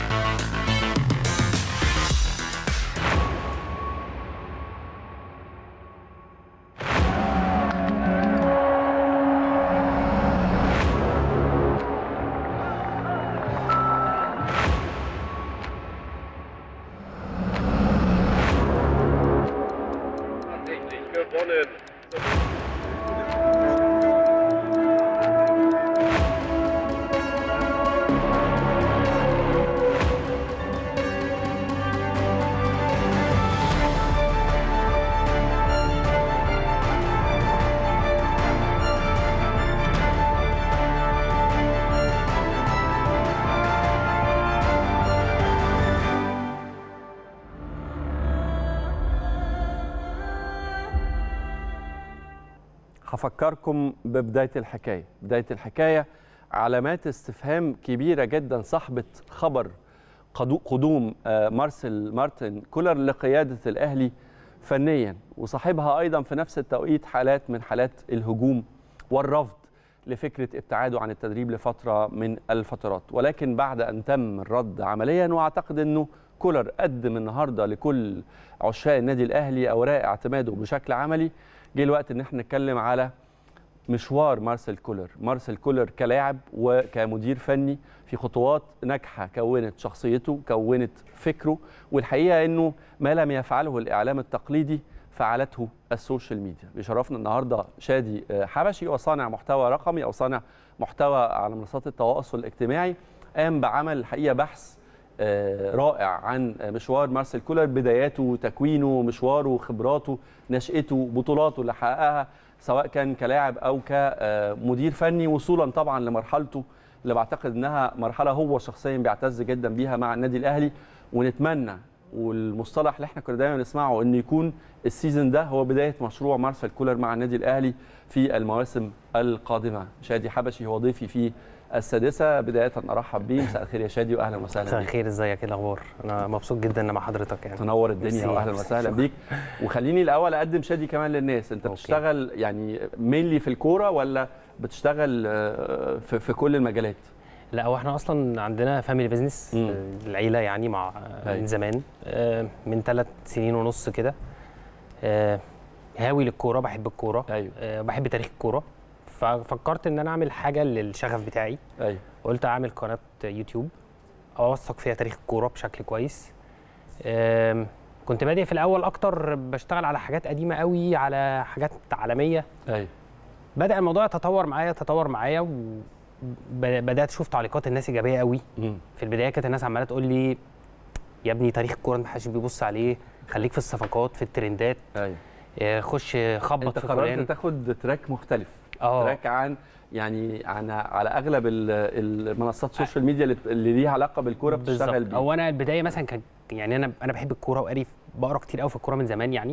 Tatsächlich gewonnen. هفكركم ببداية الحكاية بداية الحكاية علامات استفهام كبيرة جدا صاحبة خبر قدو- قدوم آه، مارسيل مارتن كولر لقيادة الأهلي فنيا وصاحبها أيضا في نفس التوقيت حالات من حالات الهجوم والرفض لفكرة ابتعاده عن التدريب لفترة من الفترات ولكن بعد أن تم الرد عمليا وأعتقد أنه كولر قدم النهاردة لكل عشاق النادي الأهلي أوراق اعتماده بشكل عملي جه الوقت ان احنا نتكلم على مشوار مارسيل كولر مارسيل كولر كلاعب وكمدير فني في خطوات ناجحه كونت شخصيته كونت فكره والحقيقه انه ما لم يفعله الاعلام التقليدي فعلته السوشيال ميديا بيشرفنا النهارده شادي آه، حبشي وصانع محتوى رقمي او صانع محتوى على منصات التواصل الاجتماعي قام بعمل الحقيقه بحث آه، رائع عن مشوار مارسيل كولر بداياته تكوينه مشواره خبراته نشأته بطولاته اللي حققها سواء كان كلاعب او كمدير فني وصولا طبعا لمرحلته اللي بعتقد انها مرحله هو شخصيا بيعتز جدا بيها مع النادي الاهلي ونتمنى والمصطلح اللي احنا كنا دايما نسمعه ان يكون السيزون ده هو بدايه مشروع مارسيل كولر مع النادي الاهلي في المواسم القادمه شادي حبشي هو ضيفي في السادسه بدايه ارحب بيه مساء الخير يا شادي واهلا وسهلا مساء بيك الخير ازيك ايه الاخبار انا مبسوط جدا ان مع حضرتك يعني تنور الدنيا ميرسي. واهلا وسهلا بيك وخليني الاول اقدم شادي كمان للناس انت أوكي. بتشتغل يعني مينلي في الكوره ولا بتشتغل آه، في, في كل المجالات لا هو احنا اصلا عندنا فاميلي بيزنس مم. العيله يعني مع أيوة. من زمان آه، من ثلاث سنين ونص كده آه، هاوي للكوره بحب الكوره ايوه آه، بحب تاريخ الكوره ففكرت ان انا اعمل حاجه للشغف بتاعي ايوه قلت اعمل قناه يوتيوب اوثق فيها تاريخ الكوره بشكل كويس آم، كنت بادئ في الاول اكتر بشتغل على حاجات قديمه قوي على حاجات عالميه ايوه بدا الموضوع يتطور معايا تطور معايا وبدات اشوف تعليقات الناس ايجابيه قوي مم. في البدايه كانت الناس عماله تقول لي يا ابني تاريخ الكوره ما حدش بيبص عليه خليك في الصفقات في الترندات ايوه آه، خش خبط انت في قررت فلان تاخد تراك مختلف اه تراك عن يعني عن على اغلب ال- المنصات السوشيال ميديا اللي- اللي ليها علاقه بالكوره بتشتغل بالظبط بيه او انا البدايه مثلا كان يعني انا انا بحب الكوره وقاري بقرا كتير قوي في الكوره من زمان يعني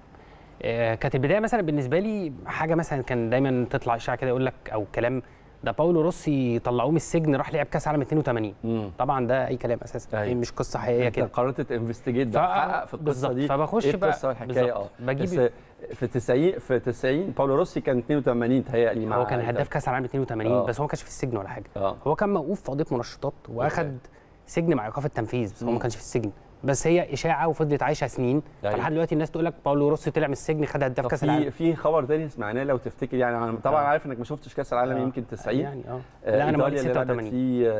آه، كانت البدايه مثلا بالنسبه لي حاجه مثلا كان دايما تطلع اشاعه كده يقول لك او كلام ده باولو روسي طلعوه من السجن راح لعب كاس عالم 82 مم. طبعا ده اي كلام اساسا أيوة. مش قصه حقيقيه انت كده قررت تنفستيجيت ده ف- تحقق في القصه بالظبط. دي فبخش ايه بقى- القصه والحكايه اه بالظبط. بجيب- بس في 90 في 90 باولو روسي كان 82 تهيألي مع هو كان هداف كاس العالم 82 آه. بس هو ما كانش في السجن ولا حاجه اه هو كان موقوف في قضيه منشطات واخد سجن مع ايقاف التنفيذ بس هو مم. ما كانش في السجن بس هي اشاعه وفضلت عايشه سنين أيوة. فلحد دلوقتي الناس تقول لك باولو روسي طلع من السجن خد هداف طب كاس في العالم في خبر تاني سمعناه لو تفتكر يعني انا طبعا آه. عارف انك ما شفتش كاس العالم آه. يمكن 90 يعني اه آه، لا انا مواليد إيطاليا اللي لعبت 86 في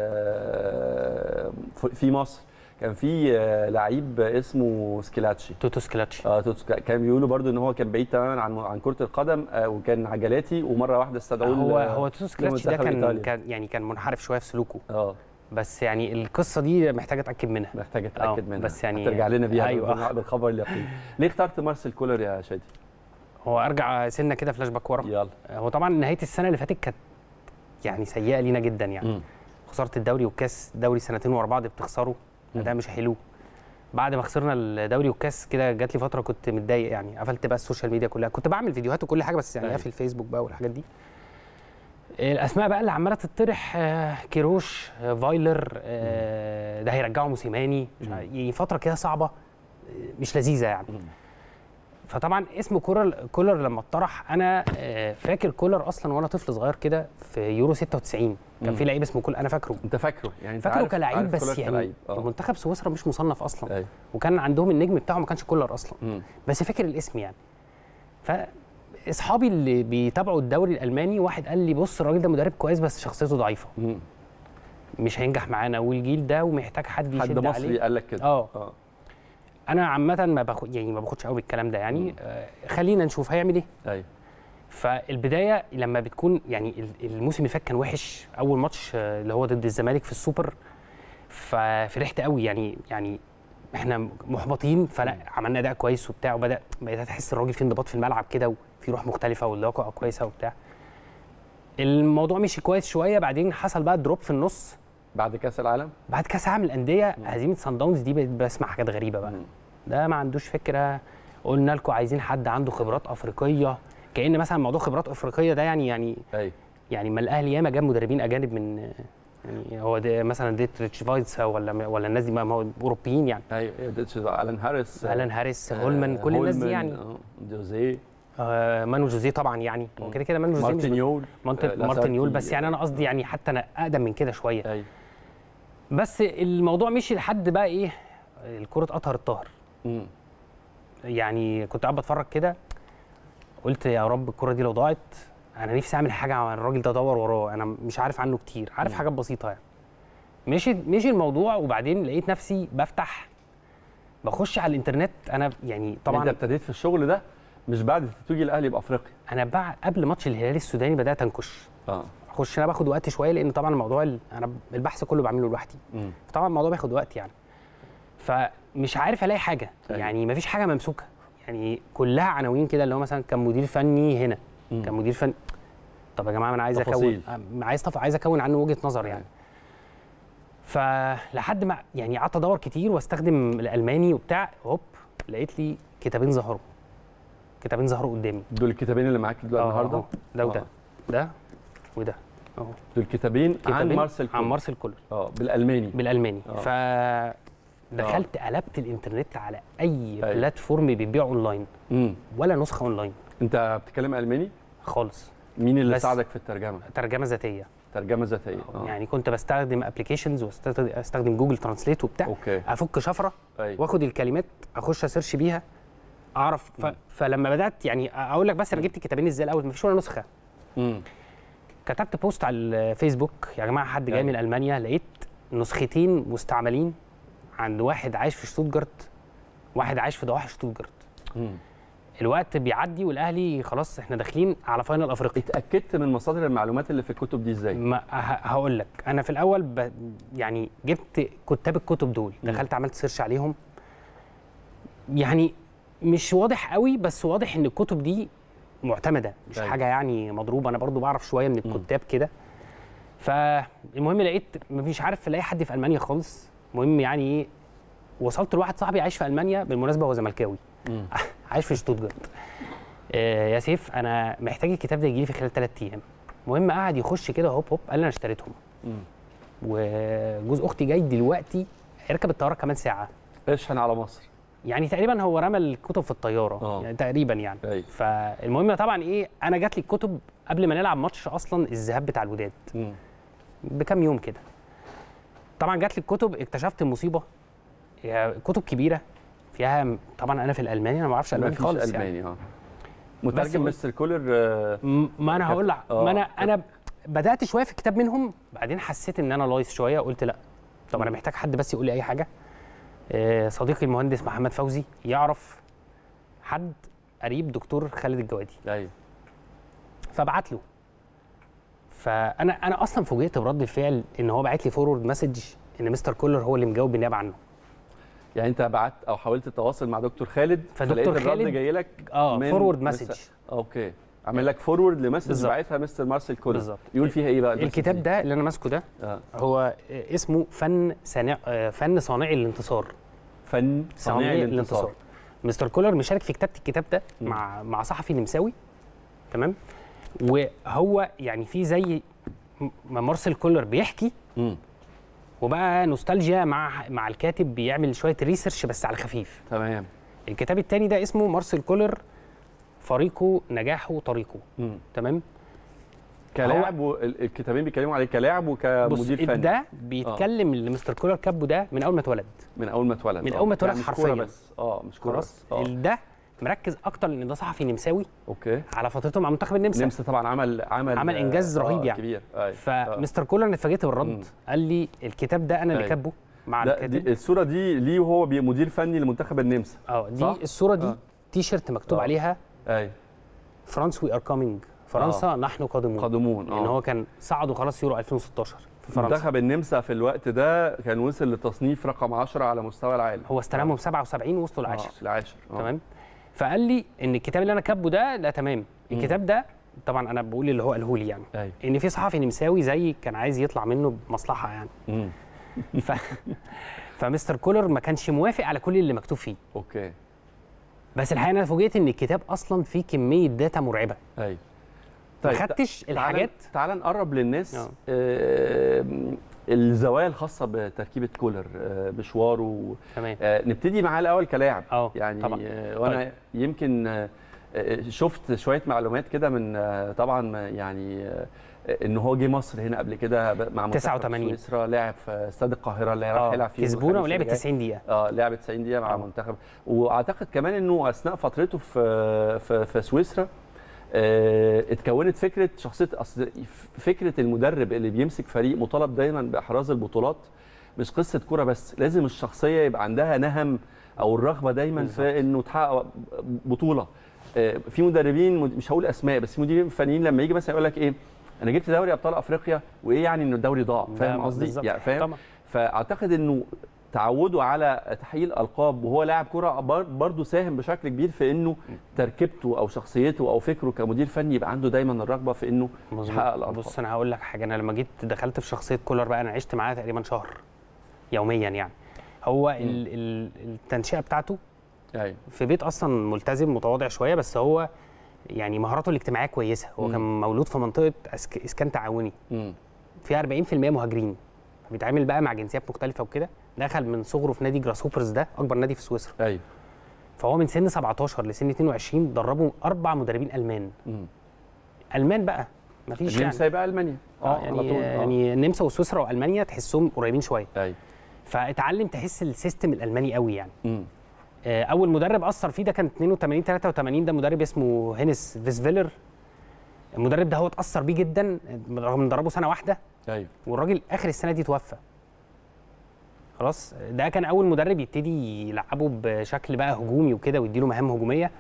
آه، في مصر كان في آه، لعيب اسمه سكيلاتشي توتو سكلاتش اه توتس كا- كان بيقولوا برضو ان هو كان بعيد تماما عن عن كره القدم آه، وكان عجلاتي ومره واحده استدعوه هو ل- هو توتو سكلاتش ده لمنتخب كان إيطاليا. كان يعني كان منحرف شويه في سلوكه اه بس يعني القصه دي محتاجه اتاكد منها محتاج آه، اتاكد منها بس يعني- ترجع لنا بيها أيوة. أيوة. بالخبر اليقين ليه اخترت مارسيل كولر يا شادي هو ارجع سنه كده فلاش باك ورا يلا هو طبعا نهايه السنه اللي فاتت كانت يعني سيئه لينا جدا يعني مم. خساره الدوري والكاس دوري سنتين ورا بعض بتخسره مم. ده مش حلو بعد ما خسرنا الدوري والكاس كده جات لي فتره كنت متضايق يعني قفلت بقى السوشيال ميديا كلها كنت بعمل فيديوهات وكل حاجه بس يعني أيوة. قافل فيسبوك بقى والحاجات دي الاسماء بقى اللي عماله تطرح آه، كيروش آه، فايلر آه، ده هيرجعه موسيماني مش مم. عارف- يعني فتره كده صعبه آه، مش لذيذه يعني مم. فطبعا اسم كولر كولر لما اتطرح انا آه، فاكر كولر اصلا وانا طفل صغير كده في يورو 96 كان في لعيب اسمه كولر انا فاكره انت فاكره يعني انت فاكره عارف- كلاعب عارف بس كولر يعني كلاعب. اه منتخب سويسرا مش مصنف اصلا ايوه وكان عندهم النجم بتاعه ما كانش كولر اصلا مم. بس فاكر الاسم يعني فاصحابي اللي بيتابعوا الدوري الالماني واحد قال لي بص الراجل ده مدرب كويس بس شخصيته ضعيفه مم. مش هينجح معانا والجيل ده ومحتاج حد يشد حد مصري عليه قال لك كده اه اه انا عامه ما باخد يعني ما باخدش قوي بالكلام ده يعني آه خلينا نشوف هيعمل ايه ايوه فالبدايه لما بتكون يعني ال- الموسم اللي فات كان وحش اول ماتش آه، اللي هو ضد الزمالك في السوبر ففرحت قوي يعني يعني احنا محبطين فلا عملنا اداء كويس وبتاع وبدا بقيت احس الراجل فيه انضباط في الملعب كده وفي روح مختلفه واللياقه كويسه وبتاع الموضوع مشي كويس شويه بعدين حصل بقى دروب في النص بعد كاس العالم بعد كاس عالم الانديه هزيمه سان داونز دي بقيت بسمع حاجات غريبه بقى مم. ده ما عندوش فكره قلنا لكم عايزين حد عنده خبرات افريقيه كان مثلا موضوع خبرات افريقيه ده يعني يعني ايوه يعني ما الاهلي ياما جاب مدربين اجانب من يعني هو ده مثلا ديتريتش فايتسا ولا ولا الناس دي ما ما هو اوروبيين يعني ايوه ديتش الان هاريس الان هاريس آه، هولمان كل الناس دي هولمان، يعني آه، جوزيه آه مانو جوزيه طبعا يعني هو مم. كده كده مانو جوزيه مش مارتن يول مارتن, آه، مارتن يول لاسارتي، بس يعني انا قصدي يعني حتى انا اقدم من كده شويه ايوه بس الموضوع مشي لحد بقى ايه الكره اطهر الطاهر مم. يعني كنت قاعد بتفرج كده قلت يا رب الكره دي لو ضاعت انا نفسي اعمل حاجه عن الراجل ده ادور وراه انا مش عارف عنه كتير عارف مم. حاجات بسيطه يعني مشي مشي الموضوع وبعدين لقيت نفسي بفتح بخش على الانترنت انا يعني طبعا طبعا انت ابتديت في الشغل ده مش بعد تتويج الاهلي بافريقيا انا بعد قبل ماتش الهلال السوداني بدات انكش اه اخش انا باخد وقت شويه لان طبعا الموضوع ال- انا البحث كله بعمله لوحدي مم. طبعا الموضوع بياخد وقت يعني فمش عارف الاقي حاجه أيوة. يعني مفيش حاجه ممسوكه يعني كلها عناوين كده اللي هو مثلا كان مدير فني هنا مم. كان مدير فني طب يا جماعه انا عايز تفاصيل. اكون عايز طف... عايز اكون عنه وجهه نظر يعني فلحد ما يعني قعدت ادور كتير واستخدم الالماني وبتاع هوب لقيت لي كتابين ظهروا كتابين ظهروا قدامي دول الكتابين اللي معاك دلوقتي آه، النهارده أهو. ده وده آه. ده وده اهو دول كتابين عن كتابين مارسيل عن كولر. مارسيل كولر اه بالالماني بالالماني آه. ف دخلت قلبت الانترنت على اي أيوة. بلاتفورم بيبيع اونلاين امم ولا نسخه اونلاين انت بتتكلم الماني خالص مين اللي بس- ساعدك في الترجمه ترجمه ذاتيه ترجمه ذاتيه اه يعني كنت بستخدم ابلكيشنز واستخدم جوجل ترانسليت وبتاع اوكي افك شفره ايوه واخد الكلمات اخش اسيرش بيها اعرف ف... فلما بدات يعني اقول لك بس انا جبت الكتابين ازاي الاول مفيش ولا نسخه امم كتبت بوست على الفيسبوك يا جماعه حد جاي أيوة. من المانيا لقيت نسختين مستعملين عند واحد عايش في شتوتجارت واحد عايش في ضواحي شتوتجارت امم الوقت بيعدي والاهلي خلاص احنا داخلين على فاينل افريقيا اتاكدت من مصادر المعلومات اللي في الكتب دي ازاي ما ه- هقول لك انا في الاول ب... يعني جبت كتاب الكتب دول مم. دخلت عملت سيرش عليهم يعني مش واضح قوي بس واضح ان الكتب دي معتمده مش أيوة. حاجه يعني مضروبه انا برضو بعرف شويه من مم. الكتاب كده فالمهم لقيت مش عارف الاقي حد في المانيا خالص المهم يعني ايه وصلت لواحد صاحبي عايش في المانيا بالمناسبه هو زملكاوي مم. عايش في شتوتجارت آه يا سيف انا محتاج الكتاب ده يجي لي في خلال ثلاث ايام المهم قعد يخش كده هوب هوب قال لي انا اشتريتهم مم. وجوز اختي جاي دلوقتي هيركب الطياره كمان ساعه اشحن على مصر يعني تقريبا هو رمى الكتب في الطياره آه. يعني تقريبا يعني ايوه فالمهم طبعا ايه انا جات لي الكتب قبل ما نلعب ماتش اصلا الذهاب بتاع الوداد مم. بكام يوم كده طبعا جات لي الكتب اكتشفت المصيبه هي كتب كبيره فيها طبعا انا في الالماني انا ما اعرفش ما الماني فيش خالص يعني الماني اه مترجم بس- مستر كولر آه، م- ما انا هقول لك آه. ما انا انا بدات شويه في كتاب منهم بعدين حسيت ان انا لايص شويه قلت لا طب انا محتاج حد بس يقول لي اي حاجه آه، صديقي المهندس محمد فوزي يعرف حد قريب دكتور خالد الجوادي ايوه فبعت له فانا انا اصلا فوجئت برد الفعل ان هو بعت لي فورورد مسج ان مستر كولر هو اللي مجاوب بالنيابه عنه يعني انت بعت او حاولت تتواصل مع دكتور خالد فدكتور فلقيت الرد خالد- جاي لك اه من فورورد مستر- مسج اوكي عامل لك فورورد لمسج بالظبط. بعتها مستر مارسيل كولر بالظبط. يقول فيها ايه بقى المسج الكتاب دي؟ ده اللي انا ماسكه ده آه. هو آه، اسمه فن صانع آه، فن صانعي الانتصار فن صناعي الانتصار مستر كولر مشارك في كتابه الكتاب ده مم. مع مع صحفي نمساوي تمام وهو يعني في زي م- ما مارسيل كولر بيحكي مم. وبقى نوستالجيا مع مع الكاتب بيعمل شويه ريسيرش بس على خفيف تمام الكتاب الثاني ده اسمه مارسيل كولر فريقه نجاحه طريقه مم. تمام كلاعب و... ال- الكتابين بيتكلموا عليه كلاعب بص وكمدير فني ده بيتكلم اللي مستر كولر كاتبه ده من اول ما اتولد من اول ما اتولد من آه. أول ما اتولد يعني مش حرفياً. كورة بس اه مش كوره خلاص بس اه ال- ده مركز اكتر لان ده صحفي نمساوي اوكي على فترته مع منتخب النمسا نمسا طبعا عمل عمل عمل إنجاز آه، رهيب آه، يعني. كبير أيوة. آه. فمستر كولر انا اتفاجئت مم. بالرد قال لي الكتاب ده انا اللي أيوة. كاتبه مع ده الكاتب دي الصوره دي ليه وهو بي- مدير فني لمنتخب النمسا اه دي صح؟ الصوره دي آه. تي شيرت مكتوب آه. عليها اي فرانس وي ار كامينج فرنسا نحن قادمون قادمون لان هو كان صعدوا خلاص يورو 2016 في فرنسا منتخب النمسا في الوقت ده كان وصل لتصنيف رقم 10 على مستوى العالم هو استلمهم 77 وصلوا آه، العاشر العاشر آه. تمام فقال لي ان الكتاب اللي انا كاتبه ده لا تمام الكتاب ده طبعا انا بقول اللي هو قاله لي يعني ايوه ان في صحفي نمساوي زي كان عايز يطلع منه بمصلحه يعني مم. ف... فمستر كولر ما كانش موافق على كل اللي مكتوب فيه اوكي بس الحقيقه انا فوجئت ان الكتاب اصلا فيه كميه داتا مرعبه ايوه ما خدتش الحاجات تعال نقرب للناس آه. آه الزوايا الخاصه بتركيبه كولر آه مشواره تمام آه نبتدي معاه الاول كلاعب اه يعني طبعا آه وانا يمكن آه آه، شفت شويه معلومات كده من آه طبعا ما- يعني آه ان هو جه مصر هنا قبل كده ب- مع منتخب 89. سويسرا لعب في استاد القاهره اللي راح اه يلعب فيه يوم كسبونا الخميس ولعبت اللي جاي. 90 دقيقه اه لعب 90 دقيقه مع آه. منتخب واعتقد كمان انه اثناء فترته في في, في سويسرا آه، اتكونت فكره شخصيه اصل فكره المدرب اللي بيمسك فريق مطالب دايما باحراز البطولات مش قصه كوره بس لازم الشخصيه يبقى عندها نهم او الرغبه دايما بالظبط. في انه تحقق بطوله آه، في مدربين مش هقول اسماء بس في مدربين فنيين لما يجي مثلا يقول لك ايه انا جبت دوري ابطال افريقيا وايه يعني ان الدوري ضاع فاهم لا، قصدي بالظبط. يعني فاهم طبعا فاعتقد انه تعوده على تحقيق الالقاب وهو لاعب كره بر- برضه ساهم بشكل كبير في انه تركيبته او شخصيته او فكره كمدير فني يبقى عنده دايما الرغبه في انه يحقق مظبوط الالقاب بص انا هقول لك حاجه انا لما جيت دخلت في شخصيه كولر بقى انا عشت معاه تقريبا شهر يوميا يعني هو ال ال التنشئه بتاعته ايوه في بيت اصلا ملتزم متواضع شويه بس هو يعني مهاراته الاجتماعيه كويسه هو مم. كان مولود في منطقه أسك- اسكان تعاوني مم. فيها 40% مهاجرين بيتعامل بقى مع جنسيات مختلفه وكده دخل من صغره في نادي جراس هوبرز ده اكبر نادي في سويسرا ايوه فهو من سن 17 لسن 22 دربوا اربع مدربين المان مم. المان بقى مفيش يعني النمسا يبقى المانيا اه على يعني طول. آه. يعني النمسا وسويسرا والمانيا تحسهم قريبين شويه ايوه فاتعلم تحس السيستم الالماني قوي يعني مم. آه، اول مدرب اثر فيه ده كان 82 83 ده مدرب اسمه هينس فيسفيلر المدرب ده هو اتاثر بيه جدا رغم ان دربه سنه واحده ايوه والراجل اخر السنه دي توفى خلاص ده كان اول مدرب يبتدي يلعبه بشكل بقى هجومي وكده ويديله مهام هجوميه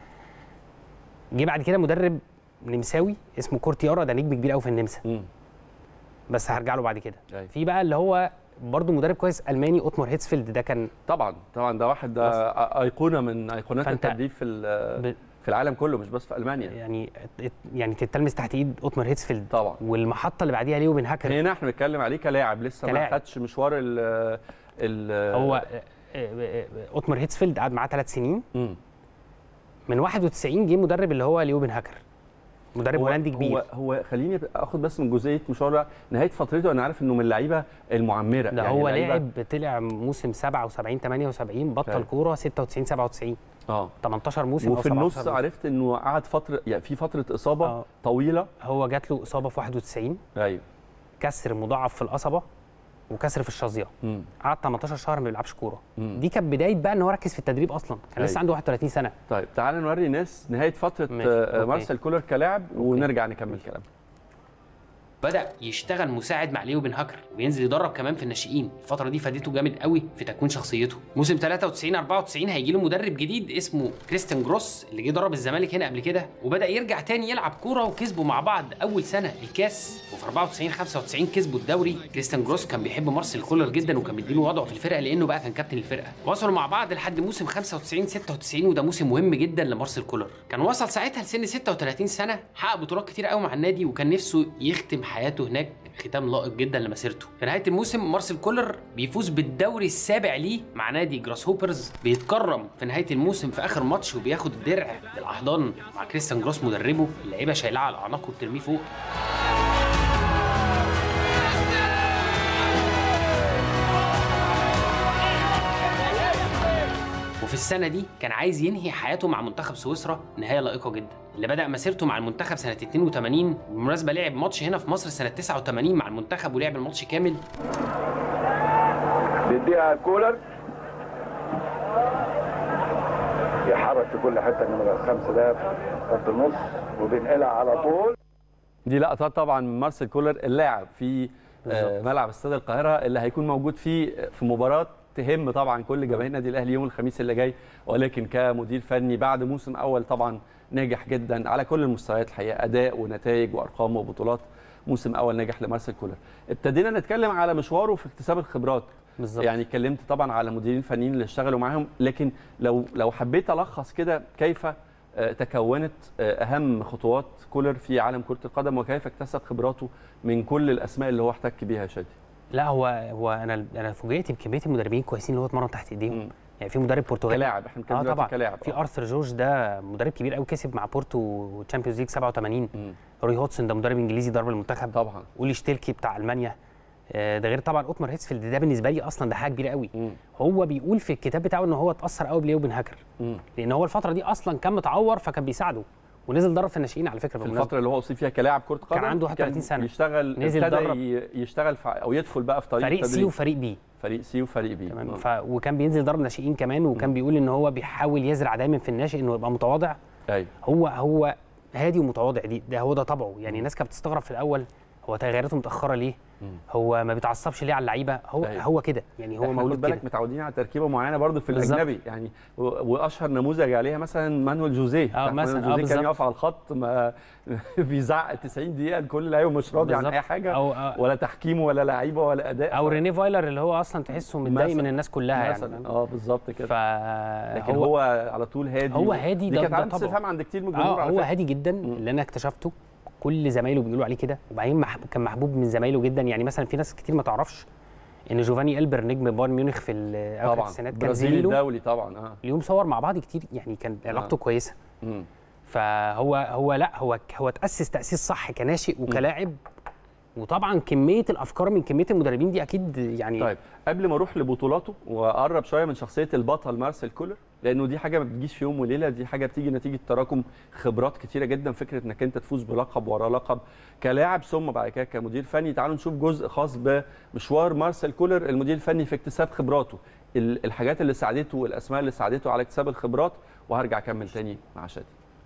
جه بعد كده مدرب نمساوي اسمه كورتيارا ده نجم كبير قوي في النمسا مم. بس هرجع له بعد كده أيوة. في بقى اللي هو برضه مدرب كويس الماني اوتمار هيتسفيلد ده كان طبعا طبعا ده واحد ده ايقونه من ايقونات فأنت التدريب في ال- ب- في العالم كله مش بس في المانيا يعني يعني تتلمس تحت ايد اوتمار هيتسفيلد طبعا والمحطه اللي بعديها ليو بن هاكر هنا احنا بنتكلم عليه كلاعب لسه ما كلاعب. خدش مشوار ال ال هو آه، آه، آه، اوتمار هيتسفيلد قعد معاه ثلاث سنين مم. من 91 جه مدرب اللي هو ليو بن هاكر مدرب هو- هولندي كبير هو هو خليني اخد بس من جزئيه مشوار ده. نهايه فترته انا عارف انه من اللعيبه المعمره ده هو لعيبة- لاعب طلع موسم 77 78 بطل طيب. كوره 96 97 اه 18 موسم وفي أو 17 النص موسم. عرفت انه قعد فتره يعني في فتره اصابه آه. طويله هو جات له اصابه في 91 ايوه كسر مضاعف في القصبه وكسر في الشظيه مم. قعد 18 شهر ما بيلعبش كوره مم. دي كانت بدايه بقى ان هو ركز في التدريب اصلا كان لسه أيوة. عنده 31 سنه طيب تعال نوري الناس نهايه فتره ماشي، آه، أوكي. مارسيل كولر كلاعب ونرجع نكمل كلام بدأ يشتغل مساعد مع ليو بن هاكر وينزل يدرب كمان في الناشئين الفترة دي فادته جامد قوي في تكوين شخصيته موسم 93 94 هيجي له مدرب جديد اسمه كريستيان جروس اللي جه درب الزمالك هنا قبل كده وبدأ يرجع تاني يلعب كورة وكسبوا مع بعض أول سنة الكاس وفي 94 95 كسبوا الدوري كريستيان جروس كان بيحب مارسيل كولر جدا وكان بيديله وضعه في الفرقة لأنه بقى كان كابتن الفرقة وصلوا مع بعض لحد موسم 95 96 وده موسم مهم جدا لمارسيل كولر كان وصل ساعتها لسن 36 سنة حقق بطولات كتير قوي مع النادي وكان نفسه يختم حياته هناك ختام لائق جدا لمسيرته في نهايه الموسم مارسيل كولر بيفوز بالدوري السابع ليه مع نادي جراس هوبرز بيتكرم في نهايه الموسم في اخر ماتش وبياخد الدرع للاحضان مع كريستيان جروس مدربه اللعيبه شايلاه على اعناقه وبترميه فوق وفي السنه دي كان عايز ينهي حياته مع منتخب سويسرا نهايه لائقه جدا اللي بدا مسيرته مع المنتخب سنه 82 بالمناسبه لعب ماتش هنا في مصر سنه 89 مع المنتخب ولعب الماتش كامل بيديها كولر يحرك في كل حته نمره خمسه ده خط النص وبينقلها على طول دي لقطات طبعا من مارسيل كولر اللاعب في آه، ملعب استاد القاهره اللي هيكون موجود فيه في مباراه تهم طبعا كل جماهير النادي الاهلي يوم الخميس اللي جاي ولكن كمدير فني بعد موسم اول طبعا ناجح جدا على كل المستويات الحقيقه اداء ونتائج وارقام وبطولات موسم اول ناجح لمارسيل كولر ابتدينا نتكلم على مشواره في اكتساب الخبرات بالظبط يعني اتكلمت طبعا على مديرين فنيين اللي اشتغلوا معاهم لكن لو لو حبيت الخص كده كيف آه، تكونت آه، اهم خطوات كولر في عالم كره القدم وكيف اكتسب خبراته من كل الاسماء اللي هو احتك بيها يا شادي لا هو هو انا انا فوجئت بكميه المدربين كويسين اللي هو اتمرن تحت ايديهم مم. يعني في مدرب برتغالي كلاعب احنا بنتكلم اه دلوقتي طبعا كلاعب في آه. ارثر جورج ده مدرب كبير قوي كسب مع بورتو تشامبيونز ليج 87 مم. روي هوتسون ده مدرب انجليزي ضرب المنتخب طبعا اولي شتيلكي بتاع المانيا آه، ده غير طبعا اوتمار هيتسفيلد ده بالنسبه لي اصلا ده حاجه كبيره قوي مم. هو بيقول في الكتاب بتاعه ان هو اتاثر قوي بليو بن هاكر مم. لان هو الفتره دي اصلا كان متعور فكان بيساعده ونزل درب في الناشئين على فكره في بالمناسبة. الفتره اللي هو اصيب فيها كلاعب كره قدم عنده 31 سنة. يشتغل نزل ابتدى درب. ي- يشتغل في او يدخل بقى في طريق فريق سي التدريب. وفريق بي فريق سي وفريق بي تمام آه. ف... وكان بينزل ضرب ناشئين كمان وكان بيقول ان هو بيحاول يزرع دايما في الناشئ انه يبقى متواضع ايوه هو هو هادي ومتواضع دي ده هو ده طبعه يعني الناس كانت بتستغرب في الاول هو تغييراته متاخره ليه هو ما بيتعصبش ليه على اللعيبه هو أيوة. هو كده يعني هو احنا خد مولود بالك كده متعودين على تركيبه معينه برضو في بالظبط. الاجنبي يعني و- واشهر نموذج عليها مثلا مانويل جوزيه بتاع مثلاً، مانويل آه، جوزيه كان بالظبط. يقف على الخط ما بيزعق 90 دقيقه لكل لعيبه مش راضي عن بالظبط. اي حاجه أو- أو- ولا تحكيم ولا لعيبه ولا اداء او ف- ريني فايلر اللي هو اصلا تحسه متضايق مثلاً. من الناس كلها مثلا يعني اه بالظبط كده لكن فهو هو, على طول هادي هو هادي دي ده- كانت ده علامه طبعه. استفهام عند كتير من الجمهور اه على هو فكرة. هادي جدا اللي انا اكتشفته كل زمايله بيقولوا عليه كده وبعدين محبوب كان محبوب من زمايله جدا يعني مثلا في ناس كتير ما تعرفش ان جوفاني البر نجم بايرن ميونخ في ال- اواخر طبعا السنوات كان برازيلي زميله الدولي طبعا اه اليوم صور مع بعض كتير يعني كان علاقته كويسه مم. فهو هو لا هو هو تاسس تاسيس صح كناشئ وكلاعب وطبعا كميه الافكار من كميه المدربين دي اكيد يعني طيب قبل ما اروح لبطولاته واقرب شويه من شخصيه البطل مارسيل كولر لانه دي حاجه ما بتجيش في يوم وليله دي حاجه بتيجي نتيجه تراكم خبرات كتيره جدا فكره انك انت تفوز بلقب ورا لقب كلاعب ثم بعد كده كمدير فني تعالوا نشوف جزء خاص بمشوار مارسيل كولر المدير الفني في اكتساب خبراته ال- الحاجات اللي ساعدته والاسماء اللي ساعدته على اكتساب الخبرات وهرجع اكمل تاني مع شادي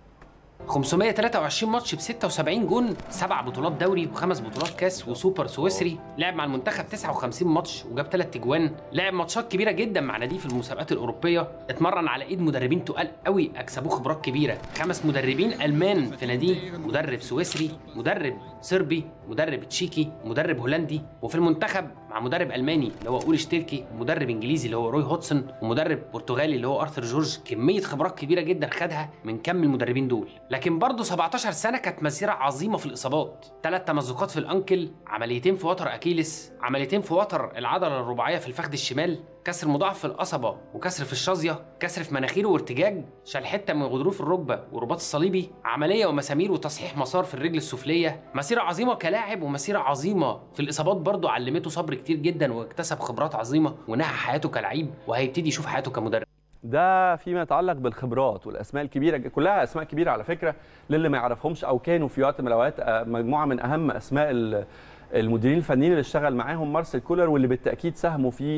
523 ماتش ب 76 جون سبع بطولات دوري وخمس بطولات كاس وسوبر سويسري لعب مع المنتخب 59 ماتش وجاب ثلاث تجوان لعب ماتشات كبيره جدا مع ناديه في المسابقات الاوروبيه اتمرن على ايد مدربين تقال قوي اكسبوه خبرات كبيره خمس مدربين المان في ناديه مدرب سويسري مدرب صربي مدرب تشيكي مدرب هولندي وفي المنتخب مع مدرب الماني اللي هو اولي شتيركي ومدرب انجليزي اللي هو روي هوتسون ومدرب برتغالي اللي هو ارثر جورج كميه خبرات كبيره جدا خدها من كم المدربين دول لكن برضه 17 سنه كانت مسيره عظيمه في الاصابات ثلاث تمزقات في الانكل عمليتين في وتر اكيلس عمليتين في وتر العضله الرباعيه في الفخذ الشمال كسر مضاعف في القصبه وكسر في الشظيه كسر في مناخيره وارتجاج شال حته من غضروف الركبه والرباط الصليبي عمليه ومسامير وتصحيح مسار في الرجل السفليه مسيره عظيمه كلاعب ومسيره عظيمه في الاصابات برضه علمته صبر كتير جدا واكتسب خبرات عظيمه ونهى حياته كلعيب وهيبتدي يشوف حياته كمدرب ده فيما يتعلق بالخبرات والاسماء الكبيره كلها اسماء كبيره على فكره للي ما يعرفهمش او كانوا في وقت من الاوقات آه، مجموعه من اهم اسماء ال- المديرين الفنيين اللي اشتغل معاهم مارسيل كولر واللي بالتاكيد ساهموا في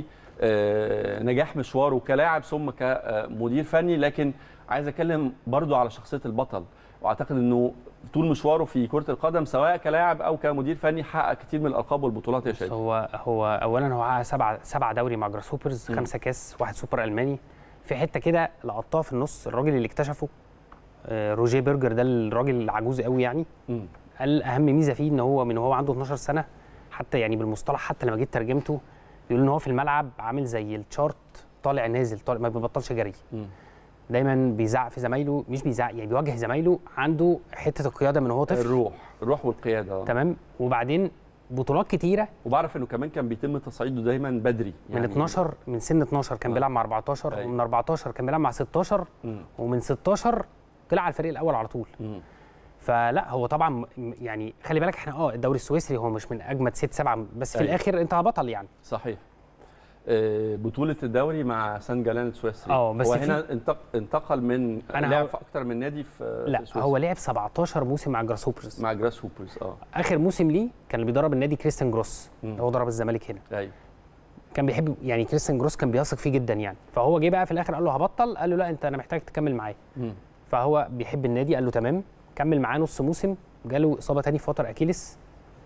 آه، نجاح مشواره كلاعب ثم كمدير فني لكن عايز اتكلم برضو على شخصيه البطل واعتقد انه طول مشواره في كره القدم سواء كلاعب او كمدير فني حقق كتير من الالقاب والبطولات يا بص شادي هو هو اولا هو حقق سبعه سبعه دوري مع جراس هوبرز خمسه كاس واحد سوبر الماني في حته كده لقطها في النص الراجل اللي اكتشفه آه، روجيه برجر ده الراجل العجوز قوي يعني مم. قال اهم ميزه فيه ان هو من هو عنده 12 سنه حتى يعني بالمصطلح حتى لما جيت ترجمته بيقول ان هو في الملعب عامل زي الشارت طالع نازل طالع ما بيبطلش جري مم. دايما بيزعق في زمايله مش بيزعق يعني بيواجه زمايله عنده حته القياده من هو طفل الروح الروح والقياده آه. تمام وبعدين بطولات كتيره وبعرف انه كمان كان بيتم تصعيده دايما بدري من 12 من سن 12 كان آه. بيلعب مع 14 أيوة. ومن 14 كان بيلعب مع 16 مم. ومن 16 طلع على الفريق الاول على طول مم. فلا هو طبعا م- يعني خلي بالك احنا اه الدوري السويسري هو مش من اجمد ست سبعه بس في أيوة. الاخر انت بطل يعني صحيح آه، بطوله الدوري مع سان جالان السويسري اه، بس هو في- هنا انتق- انتقل من أنا لعب هو- في اكتر من نادي في لا في سويسرا. هو لعب 17 موسم مع جراس هوبرز مع جراس هوبرز اه اخر موسم ليه كان اللي بيدرب النادي كريستيان جروس مم. هو ضرب الزمالك هنا ايوه كان بيحب يعني كريستيان جروس كان بيثق فيه جدا يعني فهو جه بقى في الاخر قال له هبطل قال له لا انت انا محتاج تكمل معايا مم. فهو بيحب النادي قال له تمام كمل معاه نص موسم جاله اصابه تاني في وتر اكيلس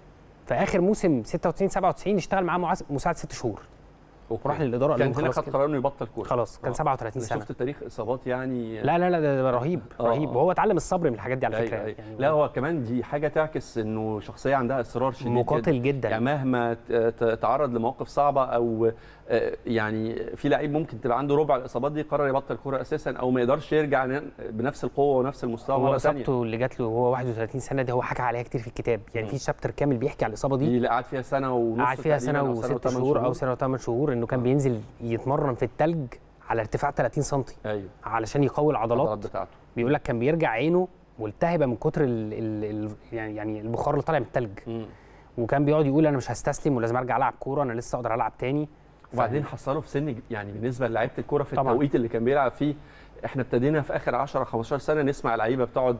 في اخر موسم 96 97 اشتغل معاه معاذ- مساعد ست شهور أوكي. وراح للاداره قال كان لهم هنا خلاص خد كده. قرار انه يبطل كوره خلاص كان آه. 37 أنا سنه شفت تاريخ اصابات يعني لا لا لا ده ده رهيب آه، رهيب آه. وهو اتعلم الصبر من الحاجات دي على أيوة، فكره أيوة. يعني لا هو كمان دي حاجه تعكس انه شخصيه عندها اصرار شديد مقاتل جدا. يعني جدا مهما ت- ت- تعرض لمواقف صعبه او آه، يعني في لعيب ممكن تبقى عنده ربع الاصابات دي قرر يبطل كوره اساسا او ما يقدرش يرجع ن- بنفس القوه ونفس المستوى هو مره ثانيه اصابته اللي جات له وهو 31 سنه دي هو حكى عليها كتير في الكتاب يعني في شابتر كامل بيحكي على الاصابه دي دي اللي قعد فيها سنه ونص قعد فيها سنه تقريباً أو وست وثمان شهور او سنه وثمان شهور انه كان آه. بينزل يتمرن في التلج على ارتفاع 30 سم ايوه علشان يقوي العضلات العضلات بتاعته بيقول لك كان بيرجع عينه ملتهبه من كتر ال ال ال يعني يعني البخار اللي طالع من التلج مم. وكان بيقعد يقول انا مش هستسلم ولازم ارجع العب كوره انا لسه اقدر العب تاني وبعدين حصله في سن ج- يعني بالنسبه للعيبه الكوره في طبعاً. التوقيت اللي كان بيلعب فيه احنا ابتدينا في اخر 10 15 سنه نسمع لعيبه بتقعد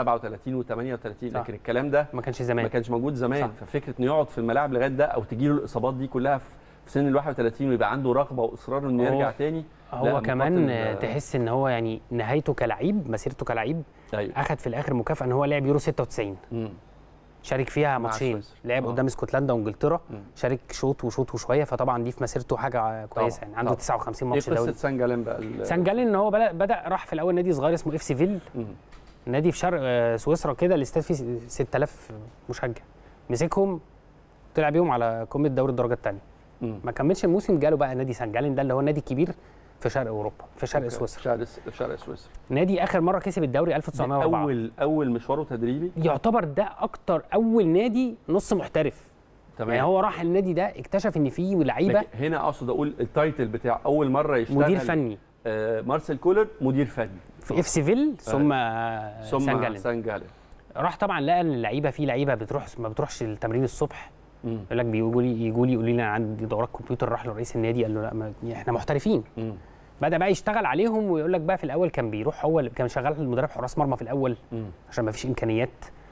37 و38 صح. لكن الكلام ده ما كانش ما زمان كانش موجود زمان صح. ففكره انه يقعد في الملاعب لغايه ده او تجيله الاصابات دي كلها في في سن ال 31 ويبقى عنده رغبه واصرار انه هو- يرجع تاني لا، هو مقاتل، كمان آه، تحس ان هو يعني نهايته كلعيب مسيرته كلعيب ايوه اخذ في الاخر مكافاه ان هو لعب يورو 96 مم. شارك فيها مع ماتشين سويسرا. لعب آه. قدام اسكتلندا وانجلترا مم. شارك شوط وشوط وشويه فطبعا دي في مسيرته حاجه كويسه طبعاً، يعني عنده طبعاً. 59 ايه ماتش قصه دوري سان جالين بقى ال- سان جالين ان هو بدا بدا راح في الاول نادي صغير اسمه اف سي فيل مم. نادي في شرق آه، سويسرا كده الاستاد فيه 6000 مشجع مسكهم طلع بيهم على قمه دوري الدرجه الثانيه مم. ما كملش الموسم جاله بقى نادي سان جالين ده اللي هو النادي الكبير في شرق اوروبا في شرق أوكي. سويسرا شرق في شرق سويسرا نادي اخر مره كسب الدوري 1904 اول اول مشواره تدريبي يعتبر ده اكتر اول نادي نص محترف تمام يعني هو راح النادي ده اكتشف ان فيه لعيبه لكن هنا اقصد اقول التايتل بتاع اول مره يشتغل مدير فني آه مارسيل كولر مدير فني في اف سيفيل ثم آه، ثم سان جالين سان جالين راح طبعا لقى ان اللعيبه في لعيبه بتروح ما بتروحش التمرين الصبح مم. يقول لك بيجوا لي يجوا لي يقولوا لي انا عندي دورات كمبيوتر راح لرئيس النادي قال له لا ما احنا محترفين مم. بدا بقى يشتغل عليهم ويقول لك بقى في الاول كان بيروح هو اللي كان شغال المدرب حراس مرمى في الاول مم. عشان ما فيش امكانيات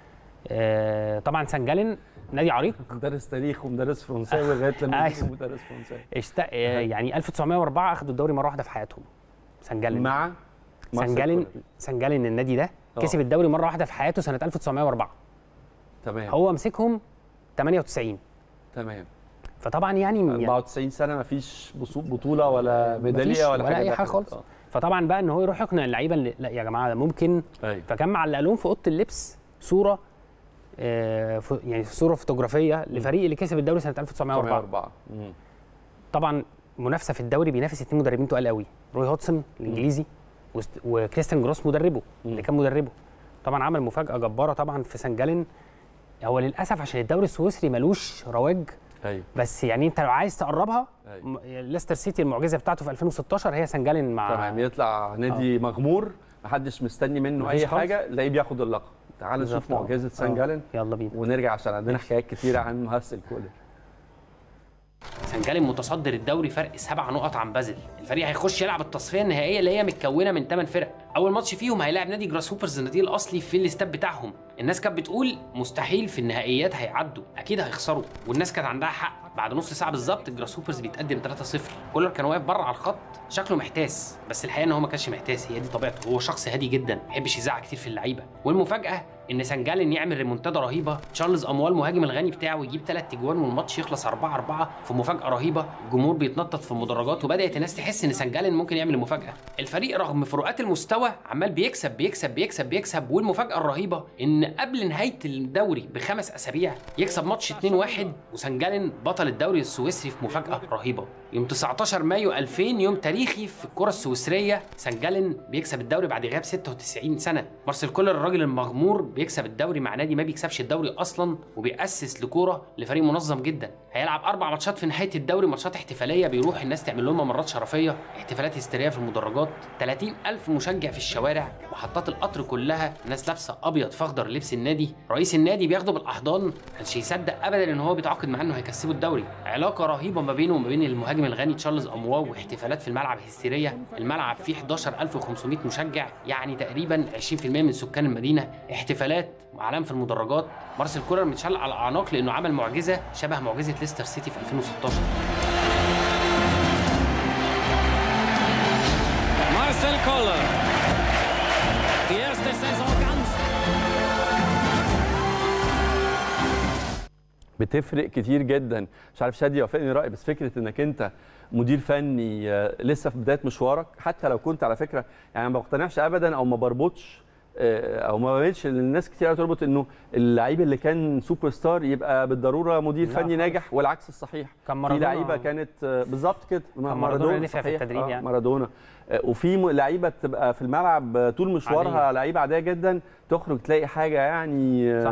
آه طبعا سان جالين نادي عريق مدرس تاريخ ومدرس فرنساوي لغايه لما أيوة. يجي مدرس فرنساوي اشت... آه يعني 1904 اخدوا الدوري مره واحده في حياتهم سان جالين مع سان مارسيل جالين كولر. سان جالين النادي ده آه. كسب الدوري مره واحده في حياته سنه 1904 تمام هو مسكهم 98 تمام فطبعا يعني يعني 94 سنه ما فيش بطوله ولا مفيش ميداليه ولا, ولا اي دخلت. حاجه خالص آه. فطبعا بقى ان هو يروح يقنع اللعيبه اللي لا يا جماعه ده ممكن ايوه فكان معلق لهم في اوضه اللبس صوره آه ف- يعني صوره فوتوغرافيه لفريق اللي كسب الدوري سنه 1904 1904 مم. طبعا منافسه في الدوري بينافس اثنين مدربين تقال قوي روي هودسون الانجليزي وست- وكريستيان جروس مدربه اللي مم. كان مدربه طبعا عمل مفاجاه جباره طبعا في سان جالين هو للاسف عشان الدوري السويسري ملوش رواج ايوه بس يعني انت لو عايز تقربها أيوة. م- ليستر سيتي المعجزه بتاعته في 2016 هي سان جالين مع تمام يطلع نادي مغمور محدش مستني منه مفيش اي خالص. حاجه تلاقيه بياخد اللقب تعال نشوف بالظبط. معجزه سان آه. جالين يلا بينا ونرجع عشان عندنا حكايات كتيره عن مارسيل كولر سان جالين متصدر الدوري فرق سبع نقط عن بازل الفريق هيخش يلعب التصفيه النهائيه اللي هي متكونه من 8 فرق اول ماتش فيهم هيلاعب نادي جراس هوبرز النادي الاصلي في الاستاد بتاعهم الناس كانت بتقول مستحيل في النهائيات هيعدوا اكيد هيخسروا والناس كانت عندها حق بعد نص ساعه بالظبط الجراس هوبرز بيتقدم 3-0 كولر كان واقف بره على الخط شكله محتاس بس الحقيقه ان هو ما كانش محتاس هي دي طبيعته هو شخص هادي جدا ما بيحبش يزعق كتير في اللعيبه والمفاجاه ان سان جالين يعمل ريمونتادا رهيبه تشارلز اموال مهاجم الغني بتاعه يجيب ثلاث اجوان والماتش يخلص 4 4 في مفاجاه رهيبه الجمهور بيتنطط في المدرجات وبدات الناس تحس ان سان جالين ممكن يعمل مفاجاه الفريق رغم فروقات المستوى عمال بيكسب بيكسب بيكسب بيكسب والمفاجاه الرهيبه ان قبل نهايه الدوري بخمس اسابيع يكسب ماتش 2-1 وسان جالين بطل الدوري السويسري في مفاجاه رهيبه يوم 19 مايو 2000 يوم تاريخي في الكره السويسريه سان جالين بيكسب الدوري بعد غياب 96 سنه مارسيل كولر الراجل المغمور بيكسب الدوري مع نادي ما بيكسبش الدوري اصلا وبيأسس لكوره لفريق منظم جدا هيلعب اربع ماتشات في نهايه الدوري ماتشات احتفاليه بيروح الناس تعمل لهم ممرات شرفيه احتفالات هستيريه في المدرجات 30 الف مشجع في الشوارع محطات القطر كلها ناس لابسه ابيض فاخضر لبس النادي رئيس النادي بياخده بالاحضان كانش يصدق ابدا ان هو بيتعاقد معاه انه هيكسبه الدوري علاقه رهيبه ما بينه وما بين المهاجم الغني تشارلز امواو واحتفالات في الملعب هستيريه الملعب فيه 11500 مشجع يعني تقريبا 20% من سكان المدينه احتفالات وعلام في المدرجات مارسيل كولر متشال على الاعناق لانه عمل معجزه شبه معجزه ليستر سيتي في 2016 Marcel Koller. Die erste Saison ganz بتفرق كتير جدا مش عارف شادي يوافقني رايي بس فكره انك انت مدير فني آه، لسه في بدايه مشوارك حتى لو كنت على فكره يعني ما بقتنعش ابدا او ما بربطش آه، او ما بعملش اللي الناس كتير قوي تربط انه اللعيب اللي كان سوبر ستار يبقى بالضروره مدير لا فني خالص. ناجح والعكس الصحيح كان في مارادونا- لعيبه كانت آه، بالظبط كده مارادونا نفع في صحيح، التدريب آه، يعني. مارادونا آه، وفي م- لعيبه بتبقى في الملعب آه، طول مشوارها عادية. لعيبه عاديه جدا تخرج تلاقي حاجه يعني آه، صح.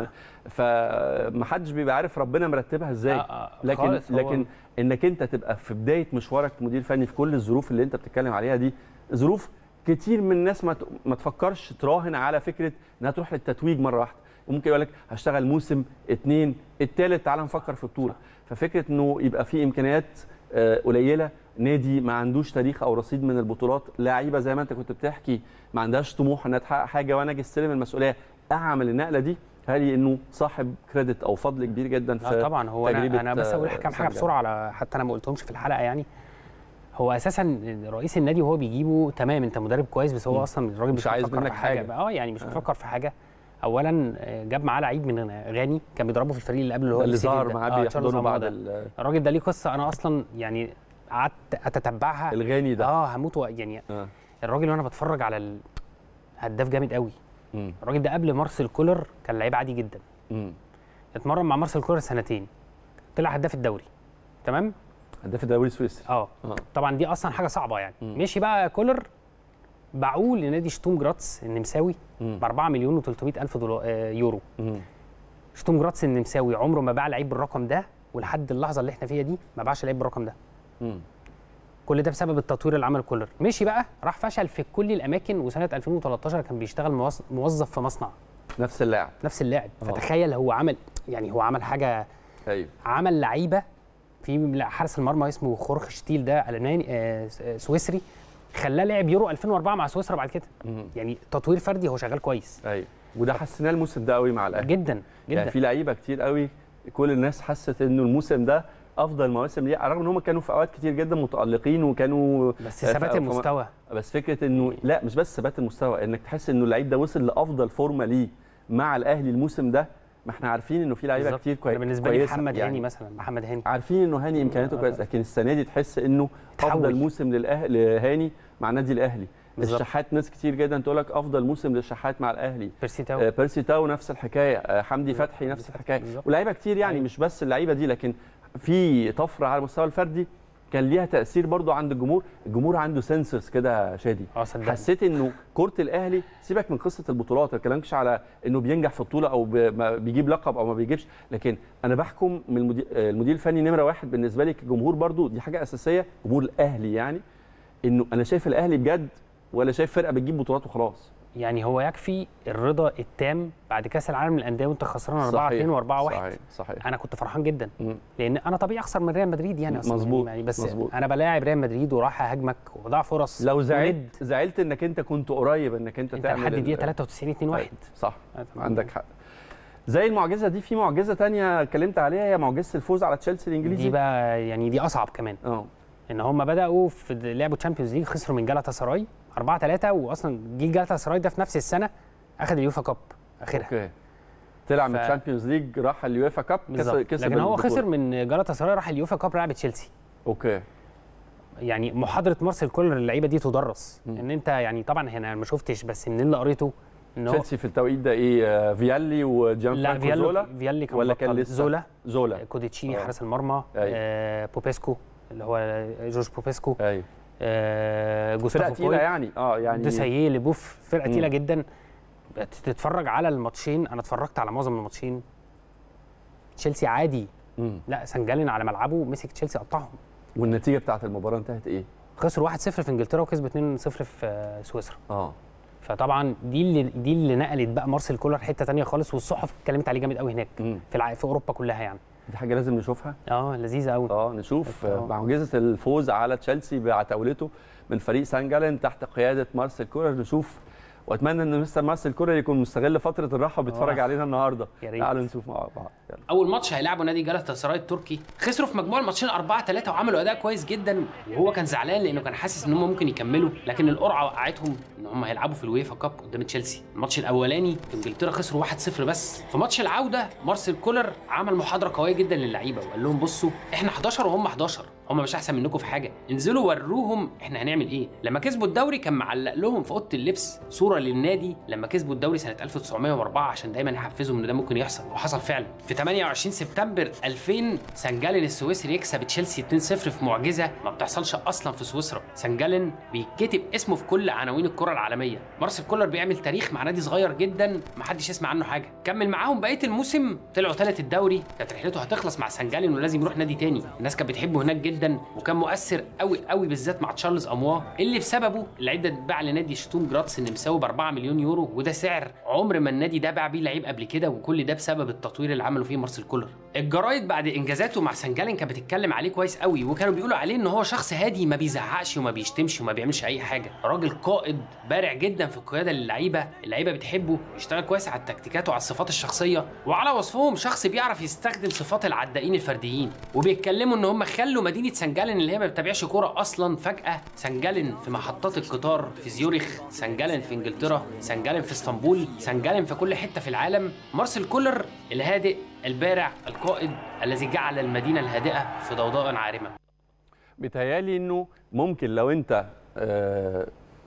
فمحدش بيبقى عارف ربنا مرتبها ازاي آه، آه، لكن خالص، هو- لكن انك انت تبقى في بدايه مشوارك مدير فني في كل الظروف اللي انت بتتكلم عليها دي ظروف كتير من الناس ما ت- ما تفكرش تراهن على فكره انها تروح للتتويج مره واحده وممكن يقول لك هشتغل موسم اتنين التالت تعالى نفكر في بطوله ففكره انه يبقى في امكانيات آه، قليله نادي ما عندوش تاريخ او رصيد من البطولات لعيبه زي ما انت كنت بتحكي ما عندهاش طموح انها تحقق حاجه وانا اجي استلم المسؤوليه اعمل النقله دي هل انه صاحب كريدت او فضل كبير جدا في لا طبعا هو انا تجربة، انا بس اقول آه، كام حاجه سجل. بسرعه على حتى انا ما قلتهمش في الحلقه يعني هو اساسا رئيس النادي وهو بيجيبه تمام انت مدرب كويس بس هو مم. اصلا الراجل مش مش, عايز بيفكر منك في حاجه, حاجة. اه يعني مش بيفكر في حاجه اولا آه، جاب معاه لعيب من غاني كان بيضربه في الفريق اللي قبل اللي هو اللي السيفي ظهر ده. معاه آه، تشارلز بيحضنه بعد أمادا. ال- الراجل ده ليه قصه انا اصلا يعني قعدت اتتبعها الغاني ده اه هموت و- يعني آه. الراجل وانا بتفرج على ال- هداف جامد قوي مم. الراجل ده قبل مارسيل كولر كان لعيب عادي جدا مم. اتمرن مع مارسيل كولر سنتين طلع هداف الدوري تمام هداف الدوري السويسري اه آه. طبعا دي اصلا حاجه صعبه يعني مم. مشي بقى كولر باعوه لنادي شتوم جراتس النمساوي مم. ب 4 مليون و300 الف دولار آه يورو مم. شتوم جراتس النمساوي عمره ما باع لعيب بالرقم ده ولحد اللحظه اللي احنا فيها دي ما باعش لعيب بالرقم ده مم. كل ده بسبب التطوير اللي عمله كولر مشي بقى راح فشل في كل الاماكن وسنه 2013 كان بيشتغل موظ- موظف في مصنع نفس اللاعب نفس اللاعب آه. فتخيل هو عمل يعني هو عمل حاجه ايوه عمل لعيبه في حارس المرمى اسمه خورخ شتيل ده الماني آه، س- آه، سويسري خلاه لعب يورو 2004 مع سويسرا بعد كده مم. يعني تطوير فردي هو شغال كويس ايوه وده حسيناه الموسم ده قوي مع الاهلي جدا جدا يعني في لعيبه كتير قوي كل الناس حست انه الموسم ده افضل مواسم ليه على الرغم ان هم كانوا في اوقات كتير جدا متالقين وكانوا بس آه، ثبات في- المستوى بس فكره انه لا مش بس ثبات المستوى انك تحس انه اللعيب ده وصل لافضل فورمه ليه مع الاهلي الموسم ده ما احنا عارفين انه في لعيبه بالظبط. كتير كوي... أنا بالنسبه لي كويسة محمد يعني هاني مثلا محمد هاني عارفين انه هاني امكانياته آه. كويسه لكن السنه دي تحس انه تحول. افضل موسم للاهلي لهاني مع النادي الاهلي بالظبط. الشحات ناس كتير جدا تقول لك افضل موسم للشحات مع الاهلي بيرسي تاو آه، بيرسي تاو نفس الحكايه آه، حمدي فتحي نفس الحكايه بالظبط. ولاعيبه كتير يعني أيوة. مش بس اللعيبه دي لكن في طفره على المستوى الفردي كان ليها تاثير برضو عند الجمهور الجمهور عنده سنسورز كده شادي اه صدقني حسيت انه كره الاهلي سيبك من قصه البطولات ما بتكلمش على انه بينجح في بطوله او ب- ما بيجيب لقب او ما بيجيبش لكن انا بحكم من المدير, المدير الفني نمره واحد بالنسبه لي كجمهور برضو دي حاجه اساسيه جمهور الاهلي يعني انه انا شايف الاهلي بجد ولا شايف فرقه بتجيب بطولات وخلاص يعني هو يكفي الرضا التام بعد كاس العالم للانديه وانت خسران 4 2 و4 1 صحيح صحيح انا كنت فرحان جدا مم. لان انا طبيعي اخسر من ريال مدريد يعني اصلا مظبوط، يعني بس مظبوط. انا بلاعب ريال مدريد وراح اهاجمك وضاع فرص لو وند. زعلت زعلت انك انت كنت قريب انك انت انت تعمل لحد ال- الدقيقه 93 2 1 صح آه، تمام. عندك حق زي المعجزه دي في معجزه تانية اتكلمت عليها هي معجزه الفوز على تشيلسي الانجليزي دي بقى يعني دي اصعب كمان اه ان هم بداوا في لعبوا تشامبيونز ليج خسروا من جالاتا سراي 4 3 واصلا جيل جالاتا سراي ده في نفس السنه اخذ اليوفا كاب اخرها اوكي طلع من ف- الشامبيونز ليج راح اليويفا كاب كسب بالظبط كسب لكن هو البطولة. خسر من جالاتا سراي راح اليوفا كاب لعب تشيلسي اوكي يعني محاضره مارسيل كولر اللعيبه دي تدرس مم. ان انت يعني طبعا هنا أنا ما شفتش بس من اللي قريته ان هو تشيلسي في التوقيت ده ايه آه، فيالي وجان لا فرانكو فيالو زولا فيالي كان ولا بطل. كان لسه؟ زولا زولا كوديتشيني آه. حارس المرمى أيوة. آه بوبيسكو اللي هو جورج بوبيسكو ايوه آه فرقه جوستافو تقيله كوي يعني اه يعني دوساييه لبوف فرقه مم. تقيله جدا تتفرج على الماتشين انا اتفرجت على معظم الماتشين تشيلسي عادي مم. لا سانجالين على ملعبه مسك تشيلسي قطعهم والنتيجه بتاعت المباراه انتهت ايه؟ خسروا 1-0 في انجلترا وكسب 2-0 في آه، سويسرا اه فطبعا دي اللي دي اللي نقلت بقى مارسيل كولر حته تانية خالص والصحف اتكلمت عليه جامد قوي هناك مم. في الع... في اوروبا كلها يعني دي حاجه لازم نشوفها اه لذيذه قوي اه نشوف آه. معجزه الفوز على تشيلسي بعتاولته من فريق سان جالن تحت قياده مارسيل كولر نشوف واتمنى ان مستر مارسيل كولر يكون مستغل فتره الراحه وبيتفرج آه. علينا النهارده يا ريت. تعالوا نشوف مع بعض يلا اول ماتش هيلعبوا نادي جالاتا سراي التركي خسروا في مجموع الماتشين 4 3 وعملوا اداء كويس جدا وهو كان زعلان لانه كان حاسس ان هم ممكن يكملوا لكن القرعه وقعتهم ان هم هيلعبوا في الويفا كاب قدام تشيلسي الماتش الاولاني في انجلترا خسروا 1-0 بس في ماتش العوده مارسيل كولر عمل محاضره قويه جدا للعيبه وقال لهم بصوا احنا 11 وهم 11 هم مش احسن منكم في حاجه انزلوا وروهم احنا هنعمل ايه لما كسبوا الدوري كان معلق لهم في اوضه اللبس صوره للنادي لما كسبوا الدوري سنه 1904 عشان دايما يحفزهم ان ده ممكن يحصل وحصل فعلا في 28 سبتمبر 2000 سانجالين السويسري يكسب تشيلسي 2-0 في معجزه ما بتحصلش اصلا في سويسرا سانجالين بيتكتب اسمه في كل عناوين الكره العالميه مارسيل كولر بيعمل تاريخ مع نادي صغير جدا ما حدش يسمع عنه حاجه كمل معاهم بقيه الموسم طلعوا ثالث الدوري كانت رحلته هتخلص مع سانجالين ولازم يروح نادي تاني الناس كانت بتحبه هناك جدا وكان مؤثر قوي قوي بالذات مع تشارلز اموا اللي بسببه اللعيب ده اتباع لنادي شتوم جراتس اللي مساوي ب 4 مليون يورو وده سعر عمر ما النادي ده باع بيه لعيب قبل كده وكل ده بسبب التطوير اللي عمله فيه مارسيل كولر الجرايد بعد انجازاته مع سانجالين كانت بتتكلم عليه كويس قوي وكانوا بيقولوا عليه ان هو شخص هادي ما بيزعقش وما بيشتمش وما بيعملش اي حاجه راجل قائد بارع جدا في القياده للعيبه اللعيبه بتحبه بيشتغل كويس على التكتيكات وعلى الصفات الشخصيه وعلى وصفهم شخص بيعرف يستخدم صفات العدائين الفرديين وبيتكلموا ان هم خلوا مدينه سانجالين اللي هي ما بتتابعش كوره اصلا فجاه سانجالين في محطات القطار في زيوريخ سانجالين في انجلترا سانجالين في اسطنبول سانجالين في كل حته في العالم مارسيل كولر الهادئ البارع القائد الذي جعل المدينه الهادئه في ضوضاء عارمه بيتهيالي انه ممكن لو انت آه،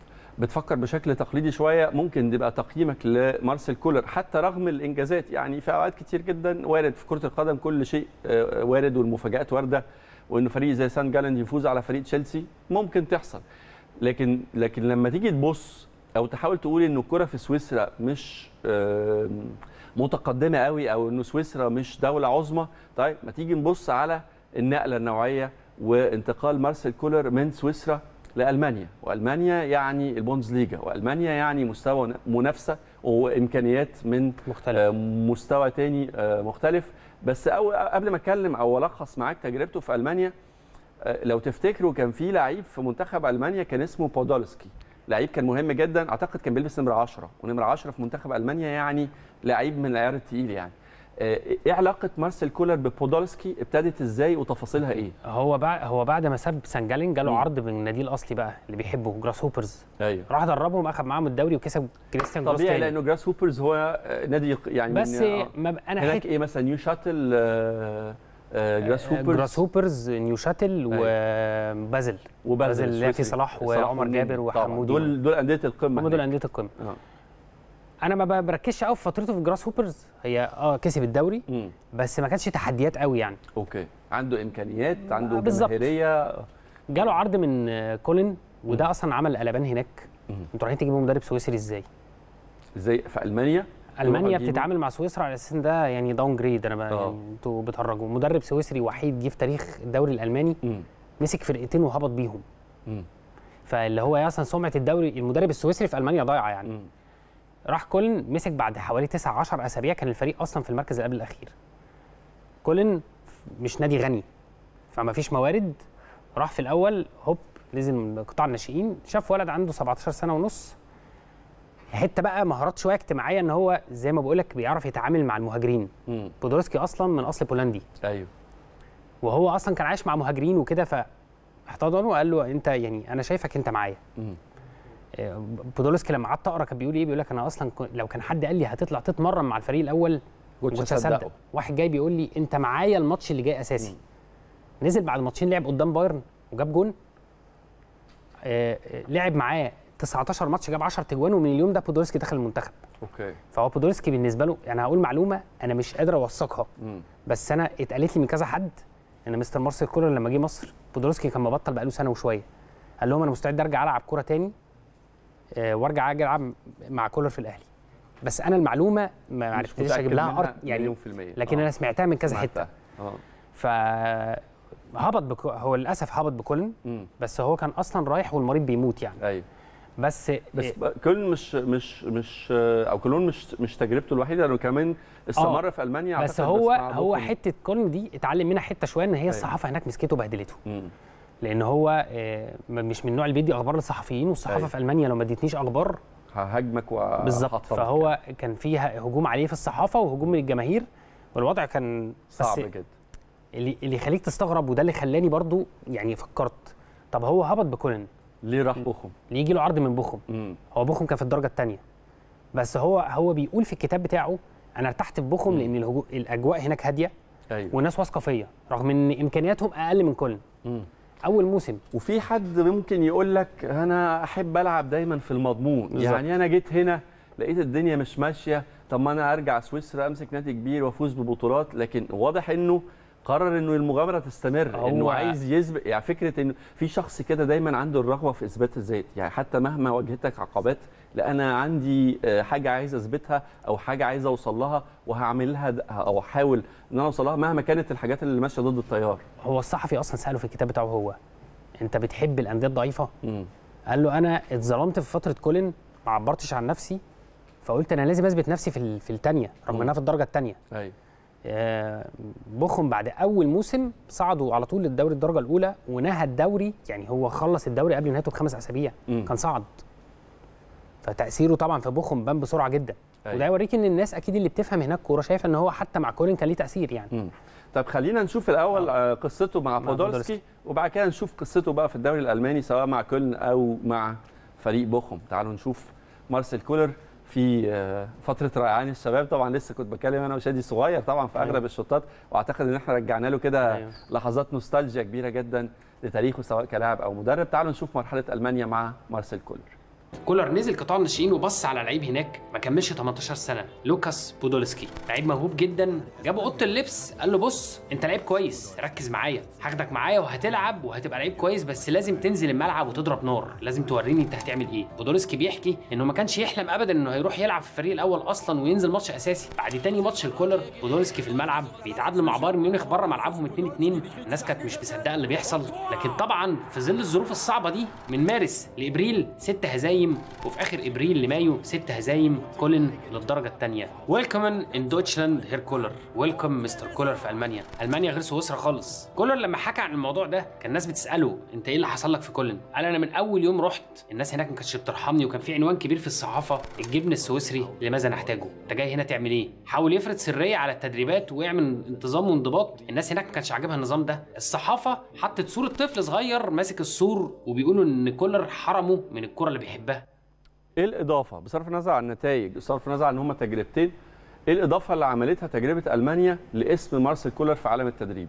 بتفكر بشكل تقليدي شويه ممكن تبقى تقييمك لمارسيل كولر حتى رغم الانجازات يعني في اوقات كتير جدا وارد في كره القدم كل شيء آه، وارد والمفاجات وارده وانه فريق زي سان جالن يفوز على فريق تشيلسي ممكن تحصل لكن لكن لما تيجي تبص او تحاول تقول انه الكره في سويسرا مش آم، متقدمه قوي او انه سويسرا مش دوله عظمى طيب ما تيجي نبص على النقله النوعيه وانتقال مارسيل كولر من سويسرا لالمانيا والمانيا يعني البوندسليجا والمانيا يعني مستوى منافسه وامكانيات من مختلف. آه، مستوى تاني آه، مختلف بس أو قبل ما اتكلم او الخص معاك تجربته في المانيا آه، لو تفتكروا كان في لعيب في منتخب المانيا كان اسمه بودولسكي لعيب كان مهم جدا اعتقد كان بيلبس نمره 10 ونمره 10 في منتخب المانيا يعني لعيب من العيار التقيل يعني آه، ايه علاقه مارسيل كولر ببودولسكي ابتدت ازاي وتفاصيلها ايه هو بعد هو بعد ما ساب سانجالين جاله مم. عرض من النادي الاصلي بقى اللي بيحبه جراس هوبرز ايوه راح دربهم اخذ معاهم الدوري وكسب كريستيان جروس طبيعي تاني. لانه جراس هوبرز هو آه، نادي يعني بس من- آه، ما ب... انا هناك حته ايه مثلا نيو شاتل آه، آه، جراس هوبرز جراس هوبرز نيو شاتل وبازل بازل اللي هي في سويسري. صلاح وعمر ونيني. جابر طبعاً. وحمودي دول دول انديه القمه هم دول هناك. انديه القمه آه. انا ما بركزش قوي في فترته في جراس هوبرز هي اه كسب الدوري مم. بس ما كانتش تحديات قوي يعني اوكي عنده امكانيات عنده آه، بالظبط. جماهيريه جاله عرض من آه، كولين وده اصلا عمل قلبان هناك مم. انتوا رايحين تجيبوا مدرب سويسري ازاي زي في المانيا المانيا تجيبوا- بتتعامل مع سويسرا على اساس ان ده يعني داون جريد انا بقى آه. يعني انتوا بتهرجوا مدرب سويسري وحيد جه في تاريخ الدوري الالماني مم. مسك فرقتين وهبط بيهم مم. فاللي هو اصلا سمعه الدوري المدرب السويسري في المانيا ضايعه يعني مم. راح كولن مسك بعد حوالي 9 10 اسابيع كان الفريق اصلا في المركز اللي قبل الاخير كولن مش نادي غني فما فيش موارد راح في الاول هوب نزل من قطاع الناشئين شاف ولد عنده 17 سنه ونص حته بقى مهارات شويه اجتماعيه ان هو زي ما بقول لك بيعرف يتعامل مع المهاجرين مم. بودولسكي اصلا من اصل بولندي ايوه وهو اصلا كان عايش مع مهاجرين وكده فاحتضنه وقال له انت يعني انا شايفك انت معايا مم. آه، بودولسكي لما قعدت اقرا كان بيقول ايه بيقول لك انا اصلا كن- لو كان حد قال لي هتطلع تتمرن مع الفريق الاول ما كنتش كنتش هصدقه. هصدق واحد جاي بيقول لي انت معايا الماتش اللي جاي اساسي نزل بعد ماتشين لعب قدام بايرن وجاب جون آه، آه، لعب معاه 19 ماتش جاب 10 تجوان ومن اليوم ده بودولسكي دخل المنتخب اوكي فهو بودولسكي بالنسبه له يعني هقول معلومه انا مش قادر اوثقها مم. بس انا اتقالت لي من كذا حد ان مستر مارسيل كولر لما جه مصر بودولسكي كان مبطل بقاله سنه وشويه قال لهم انا مستعد ارجع العب كوره تاني آه، وارجع اجي العب مع كولر في الاهلي بس انا المعلومه ما مش عرفتش متأكد اجيب لها منها ارض يعني مليون في المية لكن آه. انا سمعتها من كذا حته سمعتها. اه ف هبط بك... هو للاسف هبط بكولن مم. بس هو كان اصلا رايح والمريض بيموت يعني ايوه بس بس إيه، بقى كولن مش مش مش او كولون مش مش تجربته الوحيده لانه كمان استمر في المانيا بس أعتقد هو مع هو بوخم. حته كولن دي اتعلم منها حته شويه ان هي أيوة. الصحافه هناك مسكته وبهدلته مم. لان هو آه، م- مش من النوع اللي بيدي اخبار للصحفيين والصحافه أيوة. في المانيا لو ما اديتنيش اخبار ههاجمك و بالظبط هحطمك. فهو كان فيها هجوم عليه في الصحافه وهجوم من الجماهير والوضع كان صعب بس جدا اللي اللي يخليك تستغرب وده اللي خلاني برضو يعني فكرت طب هو هبط بكولن ليه راح بوخم اللي يجي له عرض من بوخم مم. هو بوخم كان في الدرجه الثانيه بس هو هو بيقول في الكتاب بتاعه انا ارتحت في بوخم لان الهجو... الاجواء هناك هاديه ايوه والناس واثقه فيا رغم ان امكانياتهم اقل من كولن مم. اول موسم وفي حد ممكن يقول لك انا احب العب دايما في المضمون بالظبط. يعني انا جيت هنا لقيت الدنيا مش ماشيه طب ما انا ارجع سويسرا امسك نادي كبير وافوز ببطولات لكن واضح انه قرر انه المغامره تستمر هو- انه عايز يسبق يعني فكره انه في شخص كده دايما عنده الرغبه في اثبات الذات يعني حتى مهما واجهتك عقبات لا انا عندي آه، حاجه عايز اثبتها او حاجه عايز اوصل لها وهعملها د- او احاول ان انا اوصل لها مهما كانت الحاجات اللي ماشيه ضد التيار هو الصحفي اصلا ساله في الكتاب بتاعه هو انت بتحب الانديه الضعيفه مم. قال له انا اتظلمت في فتره كولن ما عبرتش عن نفسي فقلت انا لازم اثبت نفسي في ال- في الثانيه رغم مم. انها في الدرجه الثانيه ايوه بوخم بعد اول موسم صعدوا على طول للدوري الدرجه الاولى ونهى الدوري يعني هو خلص الدوري قبل نهايته بخمس اسابيع مم. كان صعد فتاثيره طبعا في بوخم بان بسرعه جدا أيوة. وده يوريك ان الناس اكيد اللي بتفهم هناك كوره شايفه ان هو حتى مع كولين كان ليه تاثير يعني مم. طب خلينا نشوف الاول آه. قصته مع مع بودولسكي بودولسكي. وبعد كده نشوف قصته بقى في الدوري الالماني سواء مع كولن او مع فريق بوخم تعالوا نشوف مارسيل كولر في آه، فتره ريعان الشباب طبعا لسه كنت بتكلم انا وشادي صغير طبعا في اغلب أيوة. الشوطات واعتقد ان احنا رجعنا له كده أيوة. لحظات نوستالجيا كبيره جدا لتاريخه سواء كلاعب او مدرب تعالوا نشوف مرحله المانيا مع مارسيل كولر كولر نزل قطاع الناشئين وبص على لعيب هناك ما كملش 18 سنه لوكاس بودولسكي لعيب موهوب جدا جابه اوضه اللبس قال له بص انت لعيب كويس ركز معايا هاخدك معايا وهتلعب وهتبقى لعيب كويس بس لازم تنزل الملعب وتضرب نار لازم توريني انت هتعمل ايه بودولسكي بيحكي انه ما كانش يحلم ابدا انه هيروح يلعب في الفريق الاول اصلا وينزل ماتش اساسي بعد تاني ماتش الكولر بودولسكي في الملعب بيتعادلوا مع بايرن ميونخ بره ملعبهم 2 2 الناس كانت مش مصدقه اللي بيحصل لكن طبعا في ظل الظروف الصعبه دي من مارس لابريل ست هزايم وفي اخر ابريل لمايو ست هزايم كولن للدرجه الثانيه ويلكمن ان دويتشلاند هير كولر ويلكم مستر كولر في المانيا المانيا غير سويسرا خالص كولر لما حكى عن الموضوع ده كان الناس بتساله انت ايه اللي حصل لك في كولن قال انا من اول يوم رحت الناس هناك ما كانتش بترحمني وكان في عنوان كبير في الصحافه الجبن السويسري لماذا نحتاجه انت جاي هنا تعمل ايه حاول يفرض سريه على التدريبات ويعمل انتظام وانضباط الناس هناك ما كانش عاجبها النظام ده الصحافه حطت صوره طفل صغير ماسك السور وبيقولوا ان كولر حرمه من الكره اللي بيحبها ايه الاضافه بصرف النظر عن النتائج بصرف النظر عن ان هم تجربتين ايه الاضافه اللي عملتها تجربه المانيا لاسم مارسيل كولر في عالم التدريب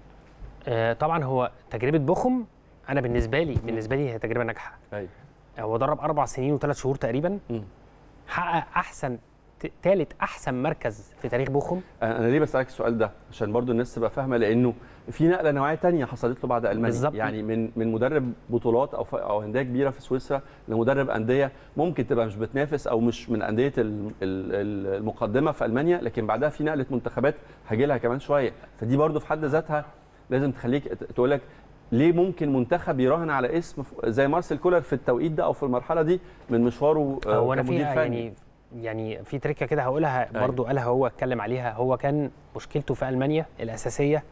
آه طبعا هو تجربه بوخم انا بالنسبه لي بالنسبه لي هي تجربه ناجحه ايوه هو درب اربع سنين وثلاث شهور تقريبا مم. حقق احسن ثالث احسن مركز في تاريخ بوخم انا أنا ليه بسالك السؤال ده عشان برضو الناس تبقى فاهمه لانه في نقله نوعيه تانية حصلت له بعد المانيا بالظبط. يعني من من مدرب بطولات او ف- او انديه كبيره في سويسرا لمدرب انديه ممكن تبقى مش بتنافس او مش من انديه ال- ال- ال- المقدمه في المانيا لكن بعدها في نقله منتخبات هاجي لها كمان شويه فدي برضو في حد ذاتها لازم تخليك ت- تقول لك ليه ممكن منتخب يراهن على اسم ف- زي مارسيل كولر في التوقيت ده او في المرحله دي من مشواره آه، هو انا كمدير فيها فني يعني يعني في تريكه كده هقولها أيوة. برضو قالها هو اتكلم عليها هو كان مشكلته في المانيا الاساسيه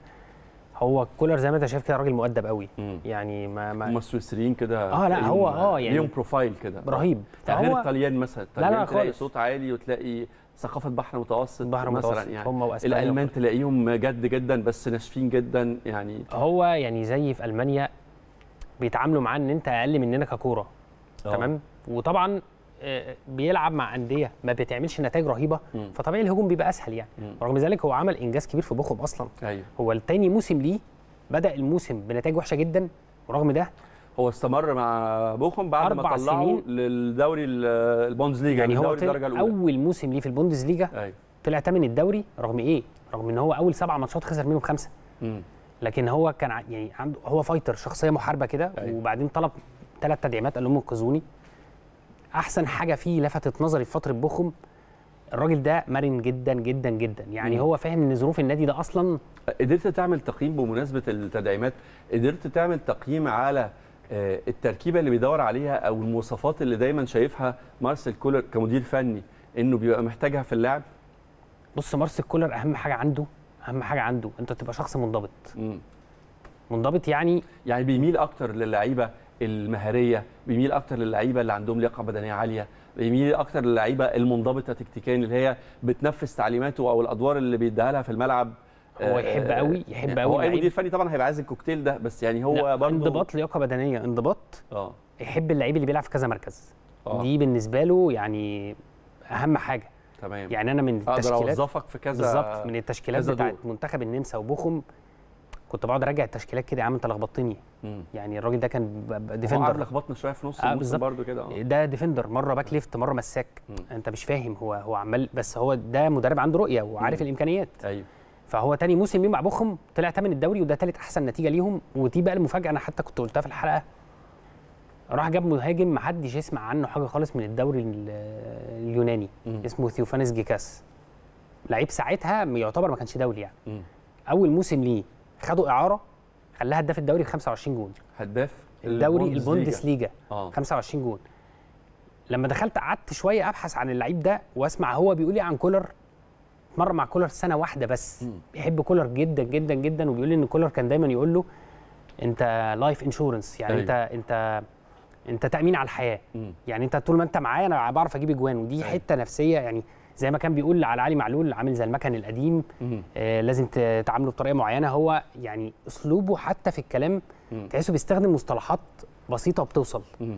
هو كولر زي ما انت شايف كده راجل مؤدب قوي مم. يعني ما, هم ما السويسريين كده آه، لا، تلاقيهم- هو آه، يعني ليهم بروفايل كده رهيب يعني غير فهو الطليان مثلا لا، لا، الطليان تلاقي خالص. صوت عالي وتلاقي ثقافه بحر متوسط بحر مثلا متوسط يعني هم واسبانيا الالمان تلاقيهم جد جدا بس ناشفين جدا يعني هو يعني زي في المانيا بيتعاملوا معاه ان انت اقل مننا ككوره آه. تمام وطبعا آه، بيلعب مع انديه ما بتعملش نتائج رهيبه مم. فطبيعي الهجوم بيبقى اسهل يعني مم. رغم ذلك هو عمل انجاز كبير في بوخم اصلا ايوه هو التاني موسم ليه بدا الموسم بنتائج وحشه جدا ورغم ده هو استمر مع بوخم بعد ما أربع طلعوا سنين. للدوري ال- البوندسليجا يعني هو دوري طلع الدرجه الاولى اول موسم ليه في البوندسليجا ايوه طلع تامن الدوري رغم ايه رغم ان هو اول سبع ماتشات خسر منهم خمسه مم. لكن هو كان ع- يعني عنده هو فايتر شخصيه محاربه كده أيوة. وبعدين طلب ثلاث تدعيمات قال لهم انقذوني احسن حاجه فيه لفتت نظري في فتره بوخم الراجل ده مرن جدا جدا جدا يعني مم. هو فاهم ان ظروف النادي ده اصلا قدرت تعمل تقييم بمناسبه التدعيمات قدرت تعمل تقييم على آه، التركيبه اللي بيدور عليها او المواصفات اللي دايما شايفها مارسيل كولر كمدير فني انه بيبقى محتاجها في اللاعب بص مارسيل كولر اهم حاجه عنده اهم حاجه عنده انت تبقى شخص منضبط مم. منضبط يعني يعني بيميل اكتر للعيبه المهاريه بيميل اكتر للعيبه اللي عندهم لياقه بدنيه عاليه بيميل اكتر للعيبه المنضبطه تكتيكيا اللي هي بتنفذ تعليماته او الادوار اللي بيديها لها في الملعب هو آه، يحب قوي يحب يعني قوي هو اي اللعيب. مدير فني طبعا هيبقى عايز الكوكتيل ده بس يعني هو لا، برضه انضباط لياقه بدنيه انضباط اه يحب اللعيب اللي بيلعب في كذا مركز آه. دي بالنسبه له يعني اهم حاجه تمام يعني انا من اقدر التشكيلات اوظفك في كذا بالظبط من التشكيلات كذا بتاعت دور. منتخب النمسا وبوخم كنت بقعد اراجع التشكيلات كده يا عم انت لخبطتني مم. يعني الراجل ده كان ب- ب- هو قعد ديفندر لخبطنا شويه في نص آه، الموسم بالظبط. برضه كده اه ده ديفندر مره باك ليفت مره مساك مم. انت مش فاهم هو هو عمال بس هو ده مدرب عنده رؤيه وعارف مم. الامكانيات ايوه فهو تاني موسم ليه مع بوخم طلع تامن الدوري وده تالت احسن نتيجه ليهم ودي بقى المفاجاه انا حتى كنت قلتها في الحلقه راح جاب مهاجم ما حدش يسمع عنه حاجه خالص من الدوري ال- اليوناني مم. اسمه ثيوفانس جيكاس لعيب ساعتها يعتبر ما كانش دولي يعني مم. اول موسم ليه خدوا اعاره خلاها هداف الدوري ب 25 جون هداف الدوري البوندسليجا. البوندسليجا اه 25 جون لما دخلت قعدت شويه ابحث عن اللعيب ده واسمع هو بيقول ايه عن كولر اتمرن مع كولر سنه واحده بس مم. بيحب كولر جدا جدا جدا وبيقول لي ان كولر كان دايما يقول له انت لايف انشورنس يعني أيوة. انت انت انت تامين على الحياه مم. يعني انت طول ما انت معايا انا بعرف اجيب اجوان ودي أيوة. حته نفسيه يعني زي ما كان بيقول على علي معلول عامل زي المكن القديم مم. آه لازم ت- تعامله بطريقه معينه هو يعني اسلوبه حتى في الكلام مم. تحسه بيستخدم مصطلحات بسيطه وبتوصل مم.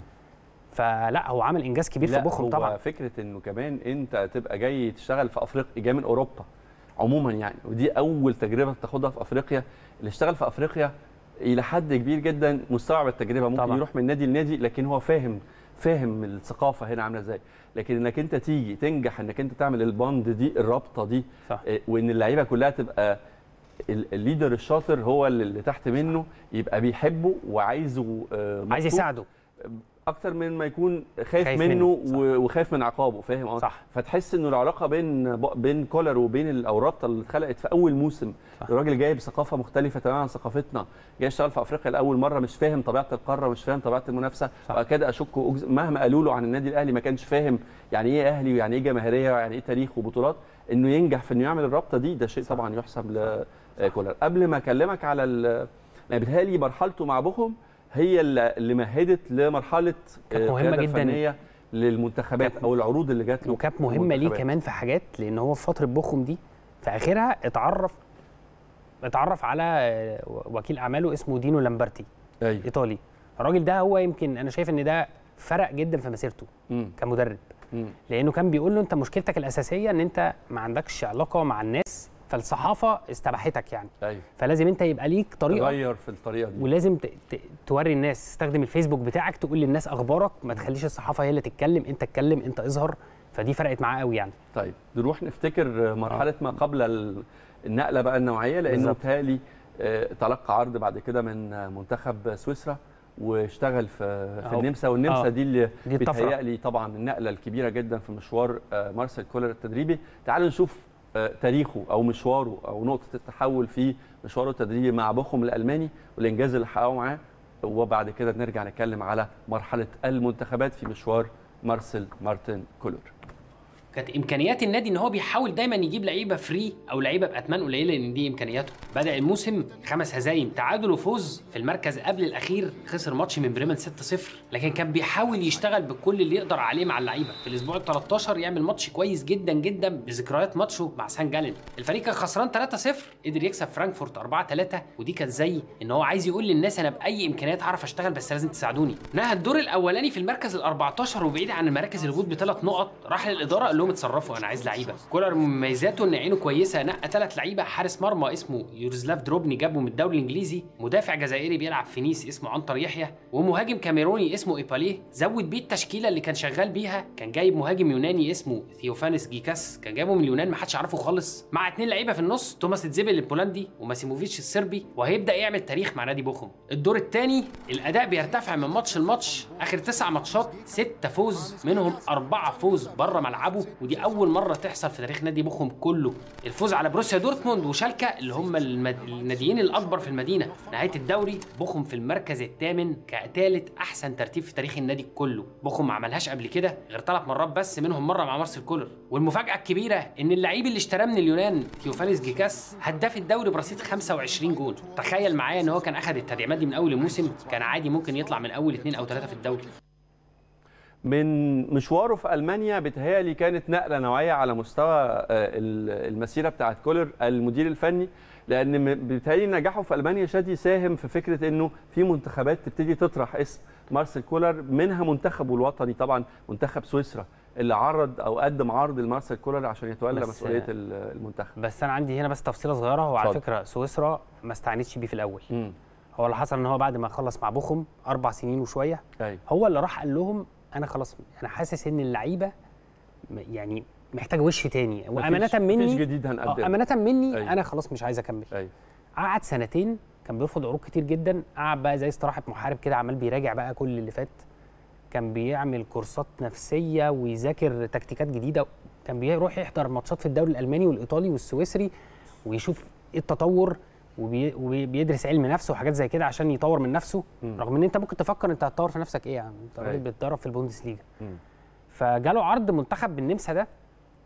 فلا هو عمل انجاز كبير في لا بوخم هو طبعا فكره انه كمان انت تبقى جاي تشتغل في افريقيا جاي من اوروبا عموما يعني ودي اول تجربه تاخدها في افريقيا اللي اشتغل في افريقيا الى حد كبير جدا مستوعب التجربه ممكن طبعا. يروح من نادي لنادي لكن هو فاهم فاهم الثقافه هنا عامله ازاي لكن انك انت تيجي تنجح انك انت تعمل الباند دي الرابطه دي صح. آه، وان اللعيبه كلها تبقى ال- الليدر الشاطر هو اللي اللي تحت منه يبقى بيحبه وعايزه آه، عايز مبسوط. يساعده اكتر من ما يكون خايف, خايف منه, منه، صح. و- وخايف من عقابه فاهم اه صح. فتحس انه العلاقه بين بين كولر وبين ال- او الرابطه اللي اتخلقت في اول موسم صح. الراجل جاي بثقافه مختلفه تماما عن ثقافتنا جاي يشتغل في افريقيا لاول مره مش فاهم طبيعه القاره مش فاهم طبيعه المنافسه صح. واكاد اشك وأجز- مهما قالوا له عن النادي الاهلي ما كانش فاهم يعني ايه اهلي ويعني ايه جماهيريه ويعني ايه تاريخ وبطولات انه ينجح في انه يعمل الرابطه دي ده شيء طبعا يحسب لكولر قبل ما اكلمك على ال- يعني بيتهيألي مرحلته مع بوخم هي اللي اللي مهدت لمرحله كانت آه، مهمة قيادة جداً. فنية للمنتخبات كانت- او العروض اللي جات له وكانت مهمه ليه المنتخبات. كمان في حاجات لان هو في فتره بوخم دي في اخرها اتعرف اتعرف على آه، وكيل اعماله اسمه دينو لامبرتي ايوه ايطالي الراجل ده هو يمكن انا شايف ان ده فرق جدا في مسيرته مم. كمدرب مم. لانه كان بيقول له انت مشكلتك الاساسيه ان انت ما عندكش علاقه مع الناس فالصحافه استباحتك يعني ايوه فلازم انت يبقى ليك طريقه تغير في الطريقه دي ولازم ت... ت... توري الناس تستخدم الفيسبوك بتاعك تقول للناس اخبارك ما تخليش الصحافه هي اللي تتكلم انت اتكلم انت اظهر فدي فرقت معاه قوي يعني طيب نروح نفتكر مرحله ما قبل ال- النقله بقى النوعيه لانه بالظبط. بتهيألي آه، تلقى عرض بعد كده من آه، منتخب سويسرا واشتغل في في أهو. النمسا والنمسا آه. دي اللي دي الطفرة. بتهيألي طبعا النقله الكبيره جدا في مشوار آه، مارسيل كولر التدريبي تعالوا نشوف آه، تاريخه او مشواره او نقطه التحول في مشواره التدريبي مع بوخم الالماني والانجاز اللي حققه معاه وبعد كده نرجع نتكلم على مرحله المنتخبات في مشوار مارسيل مارتن كولر كانت امكانيات النادي ان هو بيحاول دايما يجيب لعيبه فري او لعيبه باثمان قليله لان دي امكانياته بدا الموسم خمس هزايم تعادل وفوز في المركز قبل الاخير خسر ماتش من بريمن 6-0 لكن كان بيحاول يشتغل بكل اللي يقدر عليه مع اللعيبه في الاسبوع ال 13 يعمل ماتش كويس جدا جدا بذكريات ماتشه مع سان جالن الفريق كان خسران 3-0 قدر يكسب فرانكفورت 4-3 ودي كانت زي ان هو عايز يقول للناس انا باي امكانيات هعرف اشتغل بس لازم تساعدوني نهى الدور الاولاني في المركز ال 14 وبعيد عن المراكز الهبوط بثلاث نقط راح للاداره قال لهم اتصرفوا انا عايز لعيبه كولر من مميزاته ان عينه كويسه نقى ثلاث لعيبه حارس مرمى اسمه يورزلاف دروبني جابه من الدوري الانجليزي مدافع جزائري بيلعب في نيس اسمه عنتر يحيى ومهاجم كاميروني اسمه ايباليه زود بيه التشكيله اللي كان شغال بيها كان جايب مهاجم يوناني اسمه ثيوفانس جيكاس كان جايبه من اليونان ما حدش يعرفه خالص مع اتنين لعيبه في النص توماس تزيبل البولندي وماسيموفيتش الصربي وهيبدا يعمل تاريخ مع نادي بوخم الدور الثاني الاداء بيرتفع من ماتش لماتش اخر تسع ماتشات ستة فوز منهم أربعة فوز بره ملعبه ودي اول مره تحصل في تاريخ نادي بوخم كله الفوز على بروسيا دورتموند وشالكه اللي هم المد... الناديين الاكبر في المدينه نهايه الدوري بوخم في المركز الثامن كثالث احسن ترتيب في تاريخ النادي كله بوخم ما عملهاش قبل كده غير ثلاث مرات بس منهم مره مع مارسيل كولر والمفاجاه الكبيره ان اللعيب اللي اشتراه من اليونان تيوفانيس جيكاس هداف الدوري برصيد 25 جول تخيل معايا ان هو كان اخذ التدعيمات دي من اول الموسم كان عادي ممكن يطلع من اول اثنين او ثلاثه في الدوري من مشواره في المانيا بتهيألي كانت نقله نوعيه على مستوى آه، ال- المسيره بتاعت كولر المدير الفني لان م- بيتهيألي نجاحه في المانيا شادي يساهم في فكره انه في منتخبات تبتدي تطرح اسم مارسيل كولر منها منتخبه الوطني طبعا منتخب سويسرا اللي عرض او قدم عرض لمارسيل كولر عشان يتولى بس- مسؤوليه ال- المنتخب بس انا عندي هنا بس تفصيله صغيره هو على اتفضل. فكره سويسرا ما استعنتش بيه في الاول امم هو اللي حصل ان هو بعد ما خلص مع بوخم اربع سنين وشويه ايوه هو اللي راح قال لهم انا خلاص انا حاسس ان اللعيبه م- يعني محتاجه وش تاني وامانه مفيش- مني مفيش جديد آه، هنقدمه امانه مني أيوة. انا خلاص مش عايز اكمل ايوه قعد سنتين كان بيرفض عروض كتير جدا قعد بقى زي استراحه محارب كده عمال بيراجع بقى كل اللي فات كان بيعمل كورسات نفسيه ويذاكر تكتيكات جديده كان بيروح يحضر ماتشات في الدوري الالماني والايطالي والسويسري ويشوف ايه التطور وبي- وبيدرس علم نفس وحاجات زي كده عشان يطور من نفسه مم. رغم ان انت ممكن تفكر انت هتطور في نفسك ايه يا عم انت راجل أيوة. بتدرب في البوندسليجا مم. فجاله عرض منتخب بالنمسا ده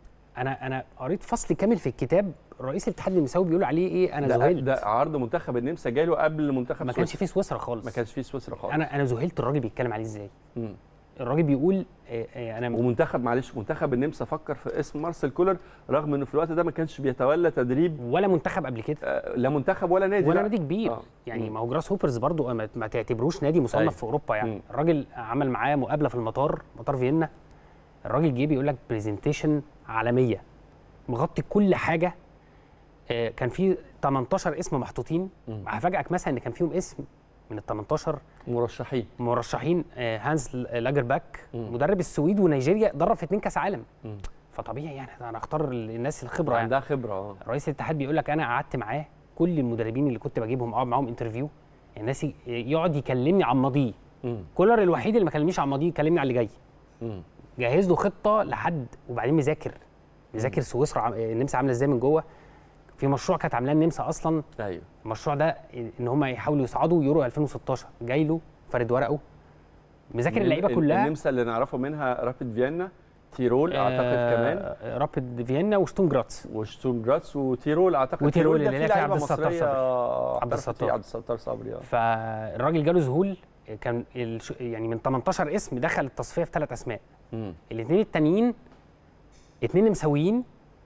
انا انا قريت فصل كامل في الكتاب رئيس الاتحاد النمساوي بيقول عليه ايه انا ده, ذهلت ده عرض منتخب النمسا جاله قبل منتخب ما كانش سويسرا. فيه سويسرا خالص ما كانش فيه سويسرا خالص انا انا ذهلت الراجل بيتكلم عليه ازاي مم. الراجل بيقول آه، آه، انا ومنتخب معلش منتخب النمسا فكر في اسم مارسيل كولر رغم انه في الوقت ده ما كانش بيتولى تدريب ولا منتخب قبل كده آه، لا منتخب ولا نادي ولا لا. نادي كبير آه. يعني مم. ما هو جراس هوبرز برضو ما, ما تعتبروش نادي مصنف أيوة. في اوروبا يعني مم. الراجل عمل معاه مقابله في المطار مطار فيينا الراجل جه بيقول لك برزنتيشن عالميه مغطي كل حاجه آه، كان في 18 اسم محطوطين مم. هفاجئك مثلا ان كان فيهم اسم من ال 18 مرشحين مرشحين آه، هانس لاجرباك مم. مدرب السويد ونيجيريا درب في اتنين كاس عالم مم. فطبيعي يعني انا اختار الناس الخبره يعني عندها خبره اه رئيس الاتحاد بيقول لك انا قعدت معاه كل المدربين اللي كنت بجيبهم اقعد معاهم انترفيو الناس ي- يقعد يكلمني عن ماضيه مم. كولر الوحيد اللي ما كلمنيش عن ماضيه كلمني على اللي جاي مم. جهز له خطه لحد وبعدين مذاكر مذاكر سويسرا عم- النمسا عامله ازاي من جوه في مشروع كانت عاملاه النمسا اصلا ايوه المشروع ده ان هم يحاولوا يصعدوا يورو 2016 جاي له فارد ورقه مذاكر اللعيبه الن- كلها النمسا اللي نعرفه منها رابيد فيينا تيرول اعتقد كمان آه رابيد فيينا وشتوم جراتس وشتوم جراتس وتيرول اعتقد وتيرول ده اللي فيه هي فيها لعيبة عبد الستار مصرية صبري. احترفت عبد فيه الستار. عبد الستار صبري اه فالراجل جاله ذهول كان الش- يعني من 18 اسم دخل التصفيه في ثلاث اسماء مم. الاثنين التانيين اثنين نمساويين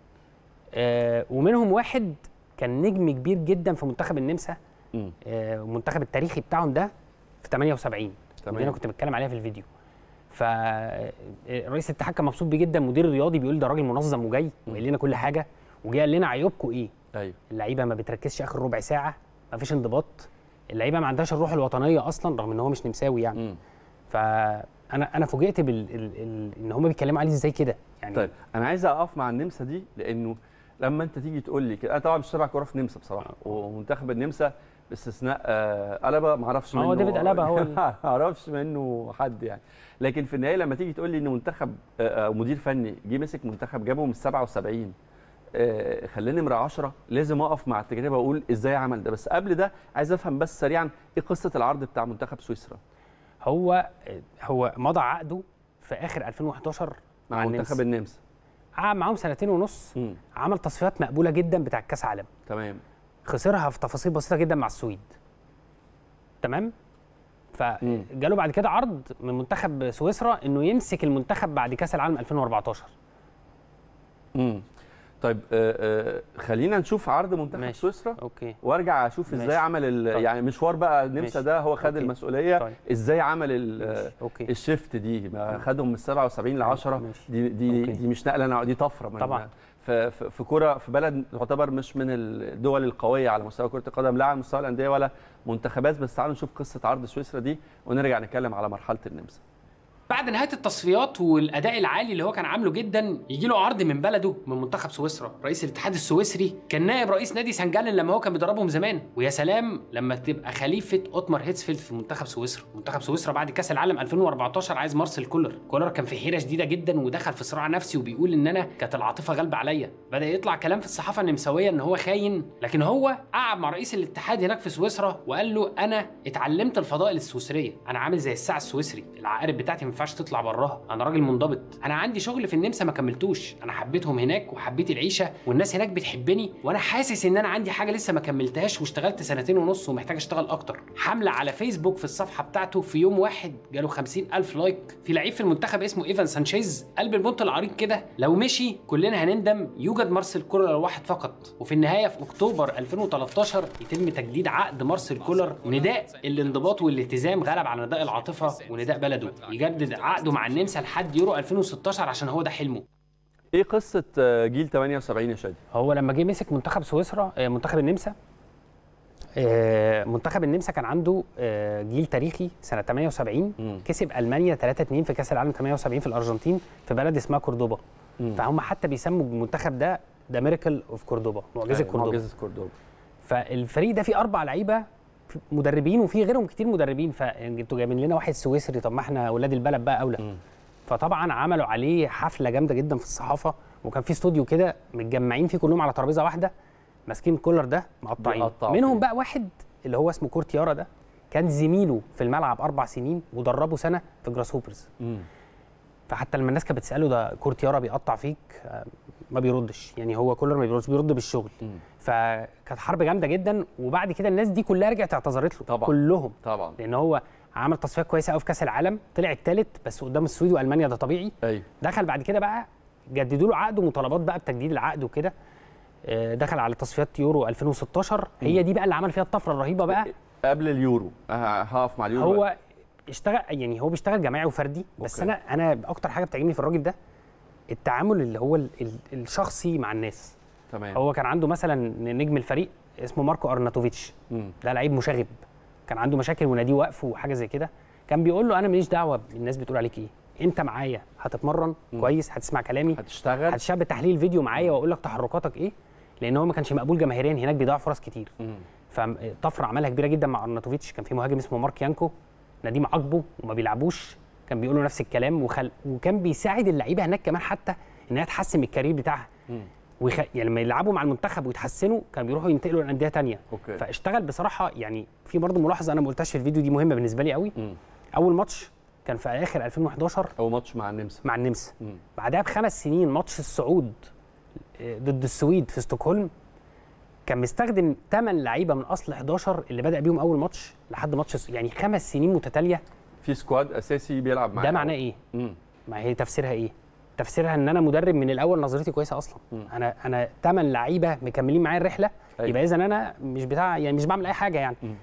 آه ومنهم واحد كان نجم كبير جدا في منتخب النمسا مم. آه المنتخب التاريخي بتاعهم ده في 78 تمام. ودي انا كنت بتكلم عليها في الفيديو ف آه، رئيس الاتحاد كان مبسوط بيه جدا مدير الرياضي بيقول ده راجل منظم وجاي وقال لنا كل حاجه وجاي قال لنا عيوبكم ايه ايوه اللعيبه ما بتركزش اخر ربع ساعه ما فيش انضباط اللعيبه ما عندهاش الروح الوطنيه اصلا رغم ان هو مش نمساوي يعني مم. فانا انا فوجئت بال ال... ال... ان هم بيتكلموا عليه ازاي كده يعني طيب انا عايز اقف مع النمسا دي لانه لما انت تيجي تقول لي كده انا طبعا مش تابع كوره في النمسا بصراحه ومنتخب النمسا باستثناء آه ألابا ما اعرفش ما منه هو ديفيد ألابا هو ال- ما اعرفش منه حد يعني لكن في النهايه لما تيجي تقول لي ان منتخب آه، آه، مدير فني جه مسك منتخب جابه من 77 آه، خلاني نمره 10 لازم اقف مع التجربه واقول ازاي عمل ده بس قبل ده عايز افهم بس سريعا ايه قصه العرض بتاع منتخب سويسرا هو هو مضى عقده في اخر 2011 مع منتخب النمسا قعد معاهم سنتين ونص مم. عمل تصفيات مقبوله جدا بتاع كاس عالم تمام خسرها في تفاصيل بسيطه جدا مع السويد تمام فجاله بعد كده عرض من منتخب سويسرا انه يمسك المنتخب بعد كاس العالم 2014 امم طيب آه آه خلينا نشوف عرض منتخب ماشي. سويسرا اوكي وارجع اشوف ازاي ماشي. عمل ال- طيب. يعني مشوار بقى النمسا ماشي. ده هو خد أوكي. المسؤوليه طيب. ازاي عمل ال- ماشي. اوكي الشيفت دي ما خدهم من 77 ل 10 ماشي. دي دي أوكي. دي مش نقله نوع- دي طفره من طبعاً. في في في كوره في بلد تعتبر مش من الدول القويه على مستوى كره القدم لا على مستوى الانديه ولا منتخبات بس تعالوا نشوف قصه عرض سويسرا دي ونرجع نتكلم على مرحله النمسا بعد بعد نهايه التصفيات والاداء العالي اللي هو كان عامله جدا يجي له عرض من بلده من منتخب سويسرا رئيس الاتحاد السويسري كان نائب رئيس نادي سان جالن لما هو كان بيدربهم زمان ويا سلام لما تبقى خليفه اوتمار هيتسفيلد في منتخب سويسرا منتخب سويسرا بعد كاس العالم 2014 عايز مارسيل كولر كولر كان في حيره شديده جدا ودخل في صراع نفسي وبيقول ان انا كانت العاطفه غالبه عليا بدا يطلع كلام في الصحافه النمساويه ان هو خاين لكن هو قعد مع رئيس الاتحاد هناك في سويسرا وقال له انا اتعلمت الفضائل السويسريه انا عامل زي الساعه السويسري العقارب بتاعتي ما ينفعش تطلع براها انا راجل منضبط انا عندي شغل في النمسا ما كملتوش انا حبيتهم هناك وحبيت العيشه والناس هناك بتحبني وانا حاسس ان انا عندي حاجه لسه ما كملتهاش واشتغلت سنتين ونص ومحتاج اشتغل اكتر حمله على فيسبوك في الصفحه بتاعته في يوم واحد جاله 50 الف لايك في لعيب في المنتخب اسمه ايفان سانشيز قلب البنط العريض كده لو مشي كلنا هنندم يوجد مارسيل كولر واحد فقط وفي النهايه في اكتوبر 2013 يتم تجديد عقد مارسيل كولر ونداء الانضباط والالتزام غلب على نداء العاطفه ونداء بلده يجدد عقده مع النمسا لحد يورو 2016 عشان هو ده حلمه ايه قصه آه، جيل 78 يا شادي هو لما جه مسك منتخب سويسرا آه، منتخب النمسا آه، منتخب النمسا كان عنده آه، جيل تاريخي سنه 78 مم. كسب المانيا 3-2 في كاس العالم 78 في الارجنتين في بلد اسمها كوردوبا مم. فهم حتى بيسموا المنتخب ده ذا ميراكل اوف كوردوبا معجزه أيوة، كوردوبا معجزه كوردوبا فالفريق ده فيه اربع لعيبه مدربين وفي غيرهم كتير مدربين فانتوا جايبين لنا واحد سويسري طب ما احنا اولاد البلد بقى اولى مم. فطبعا عملوا عليه حفله جامده جدا في الصحافه وكان في استوديو كده متجمعين فيه كلهم على ترابيزه واحده ماسكين كولر ده مقطعين بيقطعوا منهم فيه. بقى واحد اللي هو اسمه كورتيارا ده كان زميله في الملعب اربع سنين ودربه سنه في جراس هوبرز مم. فحتى لما الناس كانت بتساله ده كورتيارا بيقطع فيك آه، ما بيردش يعني هو كولر ما بيردش بيرد بالشغل مم. فكانت حرب جامده جدا وبعد كده الناس دي كلها رجعت اعتذرت له طبعاً. كلهم طبعا لان هو عمل تصفيات كويسه قوي في كاس العالم طلع الثالث بس قدام السويد والمانيا ده طبيعي ايوه دخل بعد كده بقى جددوا له عقد ومطالبات بقى بتجديد العقد وكده آه، دخل على تصفيات يورو 2016 هي دي بقى اللي عمل فيها الطفره الرهيبه بقى قبل اليورو آه، هقف مع اليورو هو اشتغل يعني هو بيشتغل جماعي وفردي بس أوكي. انا انا اكتر حاجه بتعجبني في الراجل ده التعامل اللي هو ال- ال- الشخصي مع الناس تمام هو كان عنده مثلا نجم الفريق اسمه ماركو ارناتوفيتش مم. ده لعيب مشاغب كان عنده مشاكل وناديه وقف وحاجه زي كده كان بيقول له انا ماليش دعوه الناس بتقول عليك ايه انت معايا هتتمرن كويس هتسمع كلامي هتشتغل هتشاب تحليل فيديو معايا واقول لك تحركاتك ايه لان هو ما كانش مقبول جماهيريا هناك بيضيع فرص كتير مم. فطفره عملها كبيره جدا مع ارناتوفيتش كان في مهاجم اسمه مارك يانكو نديم عاقبه وما بيلعبوش كان بيقول له نفس الكلام وخل... وكان بيساعد اللعيبه هناك كمان حتى انها تحسن من الكارير بتاعها مم. ويخ... يعني لما يلعبوا مع المنتخب ويتحسنوا كانوا بيروحوا ينتقلوا لانديه تانية اوكي فاشتغل بصراحه يعني في برضه ملاحظه انا ما قلتهاش في الفيديو دي مهمه بالنسبه لي قوي مم. اول ماتش كان في اخر 2011 اول ماتش مع النمسا مع النمسا مم. بعدها بخمس سنين ماتش الصعود آه، ضد السويد في ستوكهولم كان مستخدم 8 لعيبه من اصل 11 اللي بدا بيهم اول ماتش لحد ماتش الس- يعني خمس سنين متتاليه في سكواد اساسي بيلعب معاه ده معناه ايه؟ مم. ما هي تفسيرها ايه؟ تفسيرها ان انا مدرب من الاول نظرتي كويسه اصلا مم. انا انا 8 لعيبه مكملين معايا الرحله أيوة. يبقى اذا انا مش بتاع يعني مش بعمل اي حاجه يعني مم.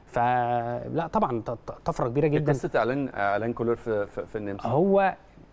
فلا طبعا ط- ط- طفره كبيره إيه جدا قصه اعلان اعلان كولر في في, في النمسا هو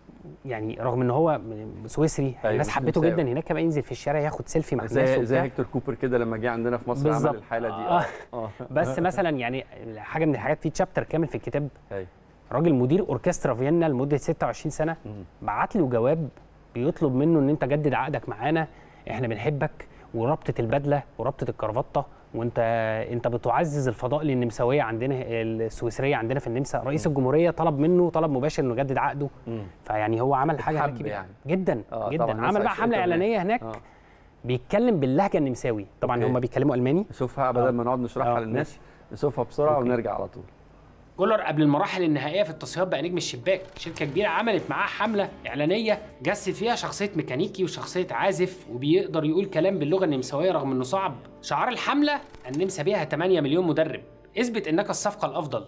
يعني رغم ان هو من- سويسري أيوة، الناس مش حبته نمساوي. جدا هناك كان ينزل في الشارع ياخد سيلفي مع الناس زي زي وبتاع. هيكتور كوبر كده لما جه عندنا في مصر بالظبط. عمل الحاله دي آه. اه بس مثلا يعني حاجه من الحاجات في تشابتر كامل في الكتاب أيوة. راجل مدير اوركسترا فيينا لمده 26 سنه مم. بعت له جواب بيطلب منه ان انت جدد عقدك معانا احنا بنحبك وربطه البدله وربطه الكرافته وانت انت بتعزز الفضائل النمساويه عندنا السويسريه عندنا في النمسا رئيس الجمهوريه طلب منه طلب مباشر انه يجدد عقده مم. فيعني هو عمل حاجه اتحب هناك كبيرة. يعني. جدا آه، جدا طبعاً الناس عمل بقى عشقته حمله هناك. اعلانيه هناك آه. بيتكلم باللهجه النمساوي طبعا أوكي. هم بيتكلموا الماني نشوفها بدل ما نقعد نشرحها آه، للناس نشوفها بسرعه أوكي. ونرجع على طول كولر قبل المراحل النهائيه في التصفيات بقى نجم الشباك شركه كبيره عملت معاه حمله اعلانيه جسد فيها شخصيه ميكانيكي وشخصيه عازف وبيقدر يقول كلام باللغه النمساويه رغم انه صعب شعار الحمله النمسا بيها 8 مليون مدرب اثبت انك الصفقه الافضل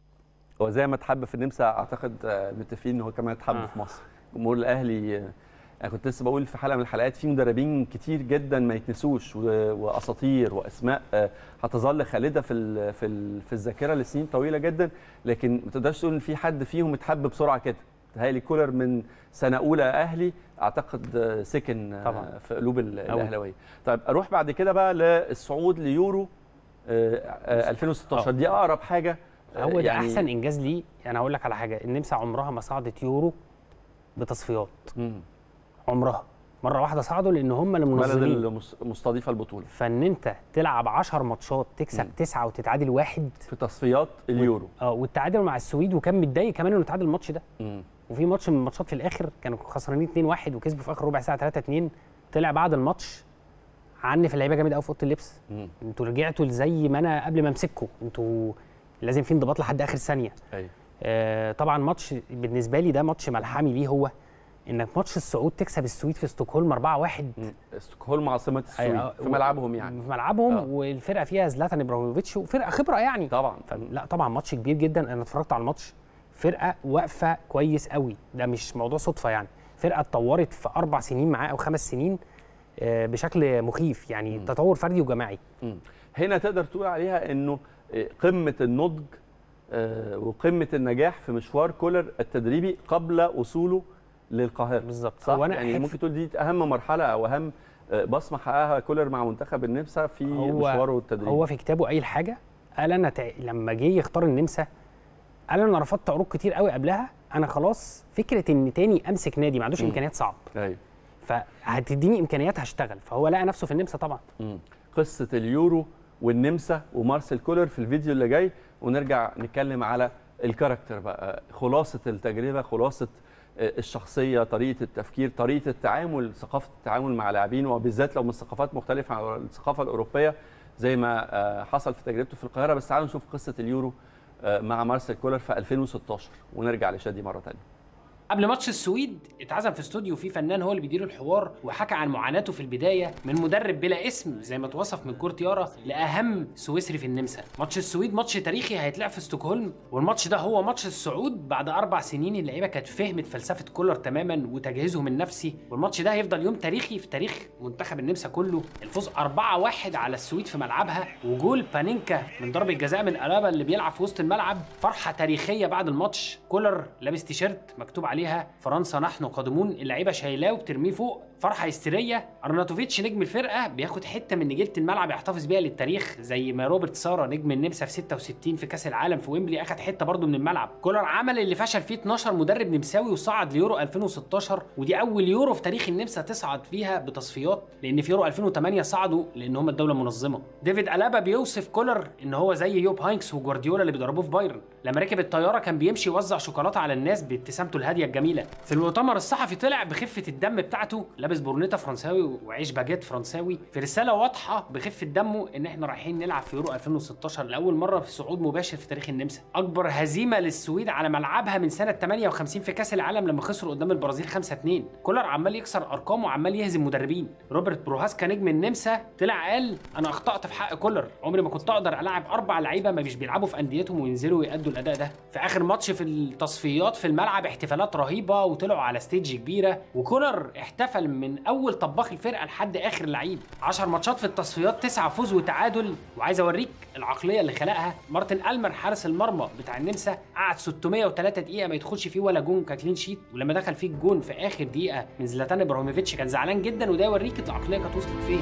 هو زي ما اتحب في النمسا اعتقد آه، متفقين ان هو كمان اتحب آه. في مصر جمهور الاهلي آه، انا كنت لسه بقول في حلقه من الحلقات في مدربين كتير جدا ما يتنسوش و- واساطير واسماء آه، هتظل خالده في ال في ال في الذاكره لسنين طويله جدا لكن ما تقدرش تقول ان في حد فيهم اتحب بسرعه كده تهيألي كولر من سنه اولى اهلي اعتقد آه، سكن آه، طبعاً. في قلوب ال- أوي. الاهلاويه طيب اروح بعد كده بقى للصعود ليورو آه، آه، 2016 دي اقرب حاجه آه، هو ده يعني احسن انجاز ليه انا هقول لك على حاجه النمسا عمرها ما صعدت يورو بتصفيات مم. عمرها مره واحده صعدوا لان هم اللي بلد منظمين المس- مستضيفه البطوله فان انت تلعب 10 ماتشات تكسب مم. تسعه وتتعادل واحد في تصفيات اليورو اه والتعادل مع السويد وكان متضايق كمان انه تعادل الماتش ده مم. وفي ماتش من الماتشات في الاخر كانوا خسرانين 2-1 وكسبوا في اخر ربع ساعه 3-2 طلع بعد الماتش عني في اللعيبه جامد قوي في اوضه اللبس مم. انتوا رجعتوا زي ما انا قبل ما امسككم انتوا لازم في انضباط لحد اخر ثانيه ايوه آه طبعا ماتش بالنسبه لي ده ماتش ملحمي ليه هو انك ماتش الصعود تكسب السويد في ستوكهولم 4-1 مم. ستوكهولم عاصمه السويد أيوة، في ملعبهم يعني في ملعبهم آه. والفرقه فيها زلاتان ابراهيموفيتش وفرقه خبره يعني طبعا لا طبعا ماتش كبير جدا انا اتفرجت على الماتش فرقه واقفه كويس قوي ده مش موضوع صدفه يعني فرقه اتطورت في اربع سنين معاه او خمس سنين آه، بشكل مخيف يعني تطور فردي وجماعي مم. هنا تقدر تقول عليها انه آه، قمه النضج آه، وقمه النجاح في مشوار كولر التدريبي قبل وصوله للقاهره بالظبط صح هو أنا يعني أحب- ممكن تقول دي اهم مرحله او اهم آه، بصمه حققها كولر مع منتخب النمسا في هو- مشواره التدريبي هو في كتابه قايل حاجه قال انا تع... لما جه يختار النمسا قال انا رفضت عروض كتير قوي قبلها انا خلاص فكره ان تاني امسك نادي ما عندوش مم. امكانيات صعب ايوه فهتديني امكانيات هشتغل فهو لقى نفسه في النمسا طبعا مم. قصه اليورو والنمسا ومارسيل كولر في الفيديو اللي جاي ونرجع نتكلم على الكاركتر بقى خلاصه التجربه خلاصه آه، الشخصيه طريقه التفكير طريقه التعامل ثقافه التعامل مع لاعبين وبالذات لو من ثقافات مختلفه عن الثقافه الاوروبيه زي ما آه، حصل في تجربته في القاهره بس تعالوا نشوف قصه اليورو آه، مع مارسيل كولر في 2016 ونرجع لشادي مره ثانيه قبل ماتش السويد اتعزم في استوديو فيه فنان هو اللي بيدير الحوار وحكى عن معاناته في البدايه من مدرب بلا اسم زي ما اتوصف من كورتيارا لاهم سويسري في النمسا ماتش السويد ماتش تاريخي هيتلعب في ستوكهولم والماتش ده هو ماتش الصعود بعد اربع سنين اللعيبه كانت فهمت فلسفه كولر تماما وتجهيزهم النفسي والماتش ده هيفضل يوم تاريخي في تاريخ منتخب النمسا كله الفوز 4-1 على السويد في ملعبها وجول بانينكا من ضربه جزاء من الابا اللي بيلعب في وسط الملعب فرحه تاريخيه بعد الماتش كولر لابس تيشيرت مكتوب عليها فرنسا نحن قادمون اللعيبه شايلاه وبترميه فوق فرحه هستيريه ارناتوفيتش نجم الفرقه بياخد حته من نجيله الملعب يحتفظ بيها للتاريخ زي ما روبرت سارا نجم النمسا في 66 في كاس العالم في ويمبلي اخد حته برضه من الملعب كولر عمل اللي فشل فيه 12 مدرب نمساوي وصعد ليورو 2016 ودي اول يورو في تاريخ النمسا تصعد فيها بتصفيات لان في يورو 2008 صعدوا لان هم الدوله المنظمه ديفيد الابا بيوصف كولر ان هو زي يوب هاينكس وجوارديولا اللي بيدربوه في بايرن لما ركب الطياره كان بيمشي يوزع شوكولاته على الناس بابتسامته الهاديه الجميله في المؤتمر الصحفي طلع بخفه الدم بتاعته لابس بورنيتا فرنساوي وعيش باجيت فرنساوي في رساله واضحه بخفه دمه ان احنا رايحين نلعب في يورو 2016 لاول مره في صعود مباشر في تاريخ النمسا اكبر هزيمه للسويد على ملعبها من سنه 58 في كاس العالم لما خسروا قدام البرازيل 5-2 كولر عمال يكسر ارقام وعمال يهزم مدربين روبرت بروهاسكا نجم النمسا طلع قال انا اخطات في حق كولر عمري ما كنت اقدر العب اربع لعيبه ما مش بيلعبوا في انديتهم وينزلوا ويأدوا الاداء ده في اخر ماتش في التصفيات في الملعب احتفالات رهيبه وطلعوا على ستيج كبيره وكولر احتفل من اول طباخ الفرقه لحد اخر لعيب 10 ماتشات في التصفيات 9 فوز وتعادل وعايز اوريك العقليه اللي خلقها مارتن المر حارس المرمى بتاع النمسا قعد 603 دقيقه ما يدخلش فيه ولا جون ككلين شيت ولما دخل فيه الجون في اخر دقيقه من زلاتان ابراهيموفيتش كان زعلان جدا وده يوريك العقليه كانت وصلت فين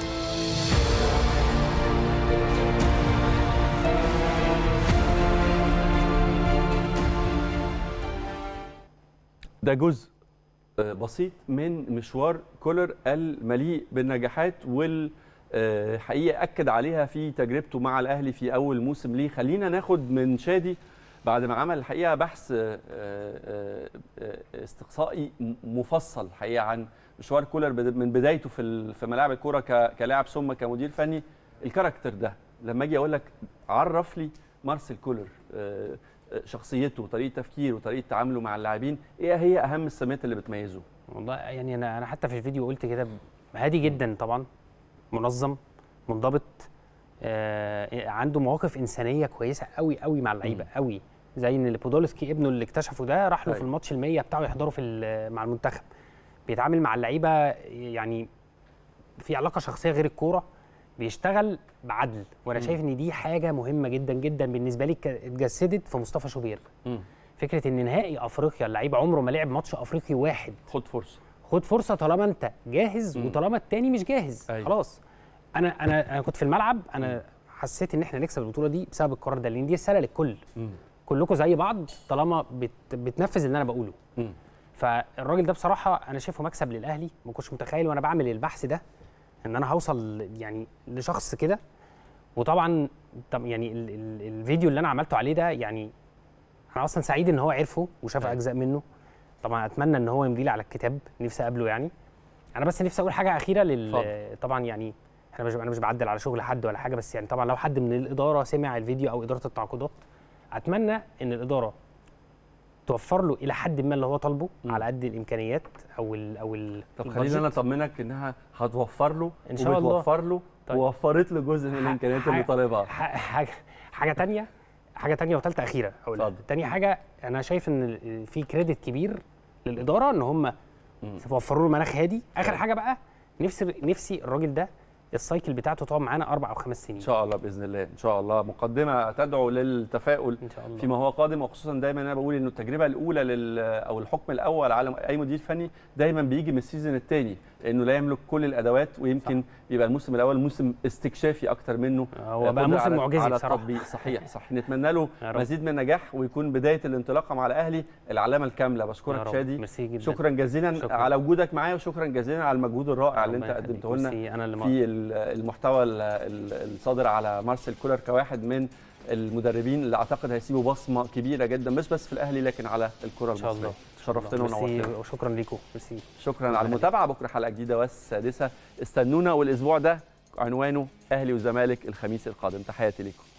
ده جزء آه، بسيط من مشوار كولر المليء بالنجاحات والحقيقه اكد عليها في تجربته مع الاهلي في اول موسم ليه خلينا ناخد من شادي بعد ما عمل الحقيقه بحث آه، آه، آه، استقصائي م- مفصل الحقيقه عن مشوار كولر بد- من بدايته في ال- في ملاعب الكوره ك- كلاعب ثم كمدير فني الكاركتر ده لما اجي اقول لك عرف لي مارسيل كولر آه، آه، شخصيته وطريقه تفكيره وطريقه تعامله مع اللاعبين ايه هي اهم السمات اللي بتميزه والله يعني انا انا حتى في الفيديو قلت كده هادي جدا طبعا منظم منضبط آه عنده مواقف انسانيه كويسه قوي قوي مع اللعيبه قوي زي ان بودولسكي ابنه اللي اكتشفه ده راح له في أيوة. الماتش ال100 بتاعه يحضره في ال- مع المنتخب بيتعامل مع اللعيبه يعني في علاقه شخصيه غير الكوره بيشتغل بعدل وانا شايف ان دي حاجه مهمه جدا جدا بالنسبه لي ك- اتجسدت في مصطفى شوبير مم. فكره ان نهائي افريقيا اللعيب عمره ما لعب ماتش افريقي واحد خد فرصه خد فرصه طالما انت جاهز مم. وطالما التاني مش جاهز أيوة. خلاص انا انا انا كنت في الملعب انا حسيت ان احنا نكسب البطوله دي بسبب القرار ده لان دي رساله للكل مم. كلكم زي بعض طالما بت بتنفذ اللي انا بقوله مم. فالراجل ده بصراحه انا شايفه مكسب للاهلي ما كنتش متخيل وانا بعمل البحث ده ان انا هوصل يعني لشخص كده وطبعا طب يعني ال ال الفيديو اللي انا عملته عليه ده يعني انا اصلا سعيد ان هو عرفه وشاف أيوة. اجزاء منه طبعا اتمنى ان هو يمضي لي على الكتاب نفسي اقابله يعني انا بس نفسي اقول حاجه اخيره لل اتفضل. طبعا يعني انا مش انا مش بعدل على شغل حد ولا حاجه بس يعني طبعا لو حد من الاداره سمع الفيديو او اداره التعاقدات اتمنى ان الاداره توفر له الى حد ما اللي هو طالبه مم. على قد الامكانيات او ال او ال طب البادجت. خلينا انا اطمنك انها هتوفر له إن شاء الله. وبتوفر له طيب. ووفرت له جزء من الامكانيات اللي ح- طالبها ح- حاجه حاجه تانية حاجه تانية وثالثه اخيره هقولها اتفضل. تاني حاجه انا شايف ان ال- في كريدت كبير للاداره ان هم مم. وفروا له مناخ هادي اخر أيوة. حاجه بقى نفسي نفسي الراجل ده السايكل بتاعته تقعد معانا اربع او خمس سنين ان شاء الله باذن الله ان شاء الله مقدمه تدعو للتفاؤل ان شاء الله فيما هو قادم وخصوصا دايما انا بقول انه التجربه الاولى لل او الحكم الاول على اي مدير فني دايما بيجي من السيزون الثاني لانه لا يملك كل الادوات ويمكن يبقى الموسم الاول موسم استكشافي اكتر منه هو بقى قدرة موسم على- معجزي على بصراحه التطبيق صحيح صح نتمنى له يا رب. مزيد من النجاح ويكون بدايه الانطلاقه مع الاهلي العلامه الكامله يا بشكرك رب. شادي ميرسي جدا شكرا جزيلا شكراً. على وجودك معايا وشكرا جزيلا على المجهود الرائع اللي انت ربنا يخليك. قدمته لنا ميرسي، انا اللي في ال- المحتوى ال- ال- الصادر على مارسيل كولر كواحد من المدربين اللي اعتقد هيسيبوا بصمه كبيره جدا مش بس في الاهلي لكن على الكره ان شاء المصريه الله شرفتنا ميرسي ونورتنا وشكرا ليكم ميرسي شكرا على المتابعه بكره حلقه جديده والسادسه استنونا والاسبوع ده عنوانه اهلي وزمالك الخميس القادم تحياتي لكم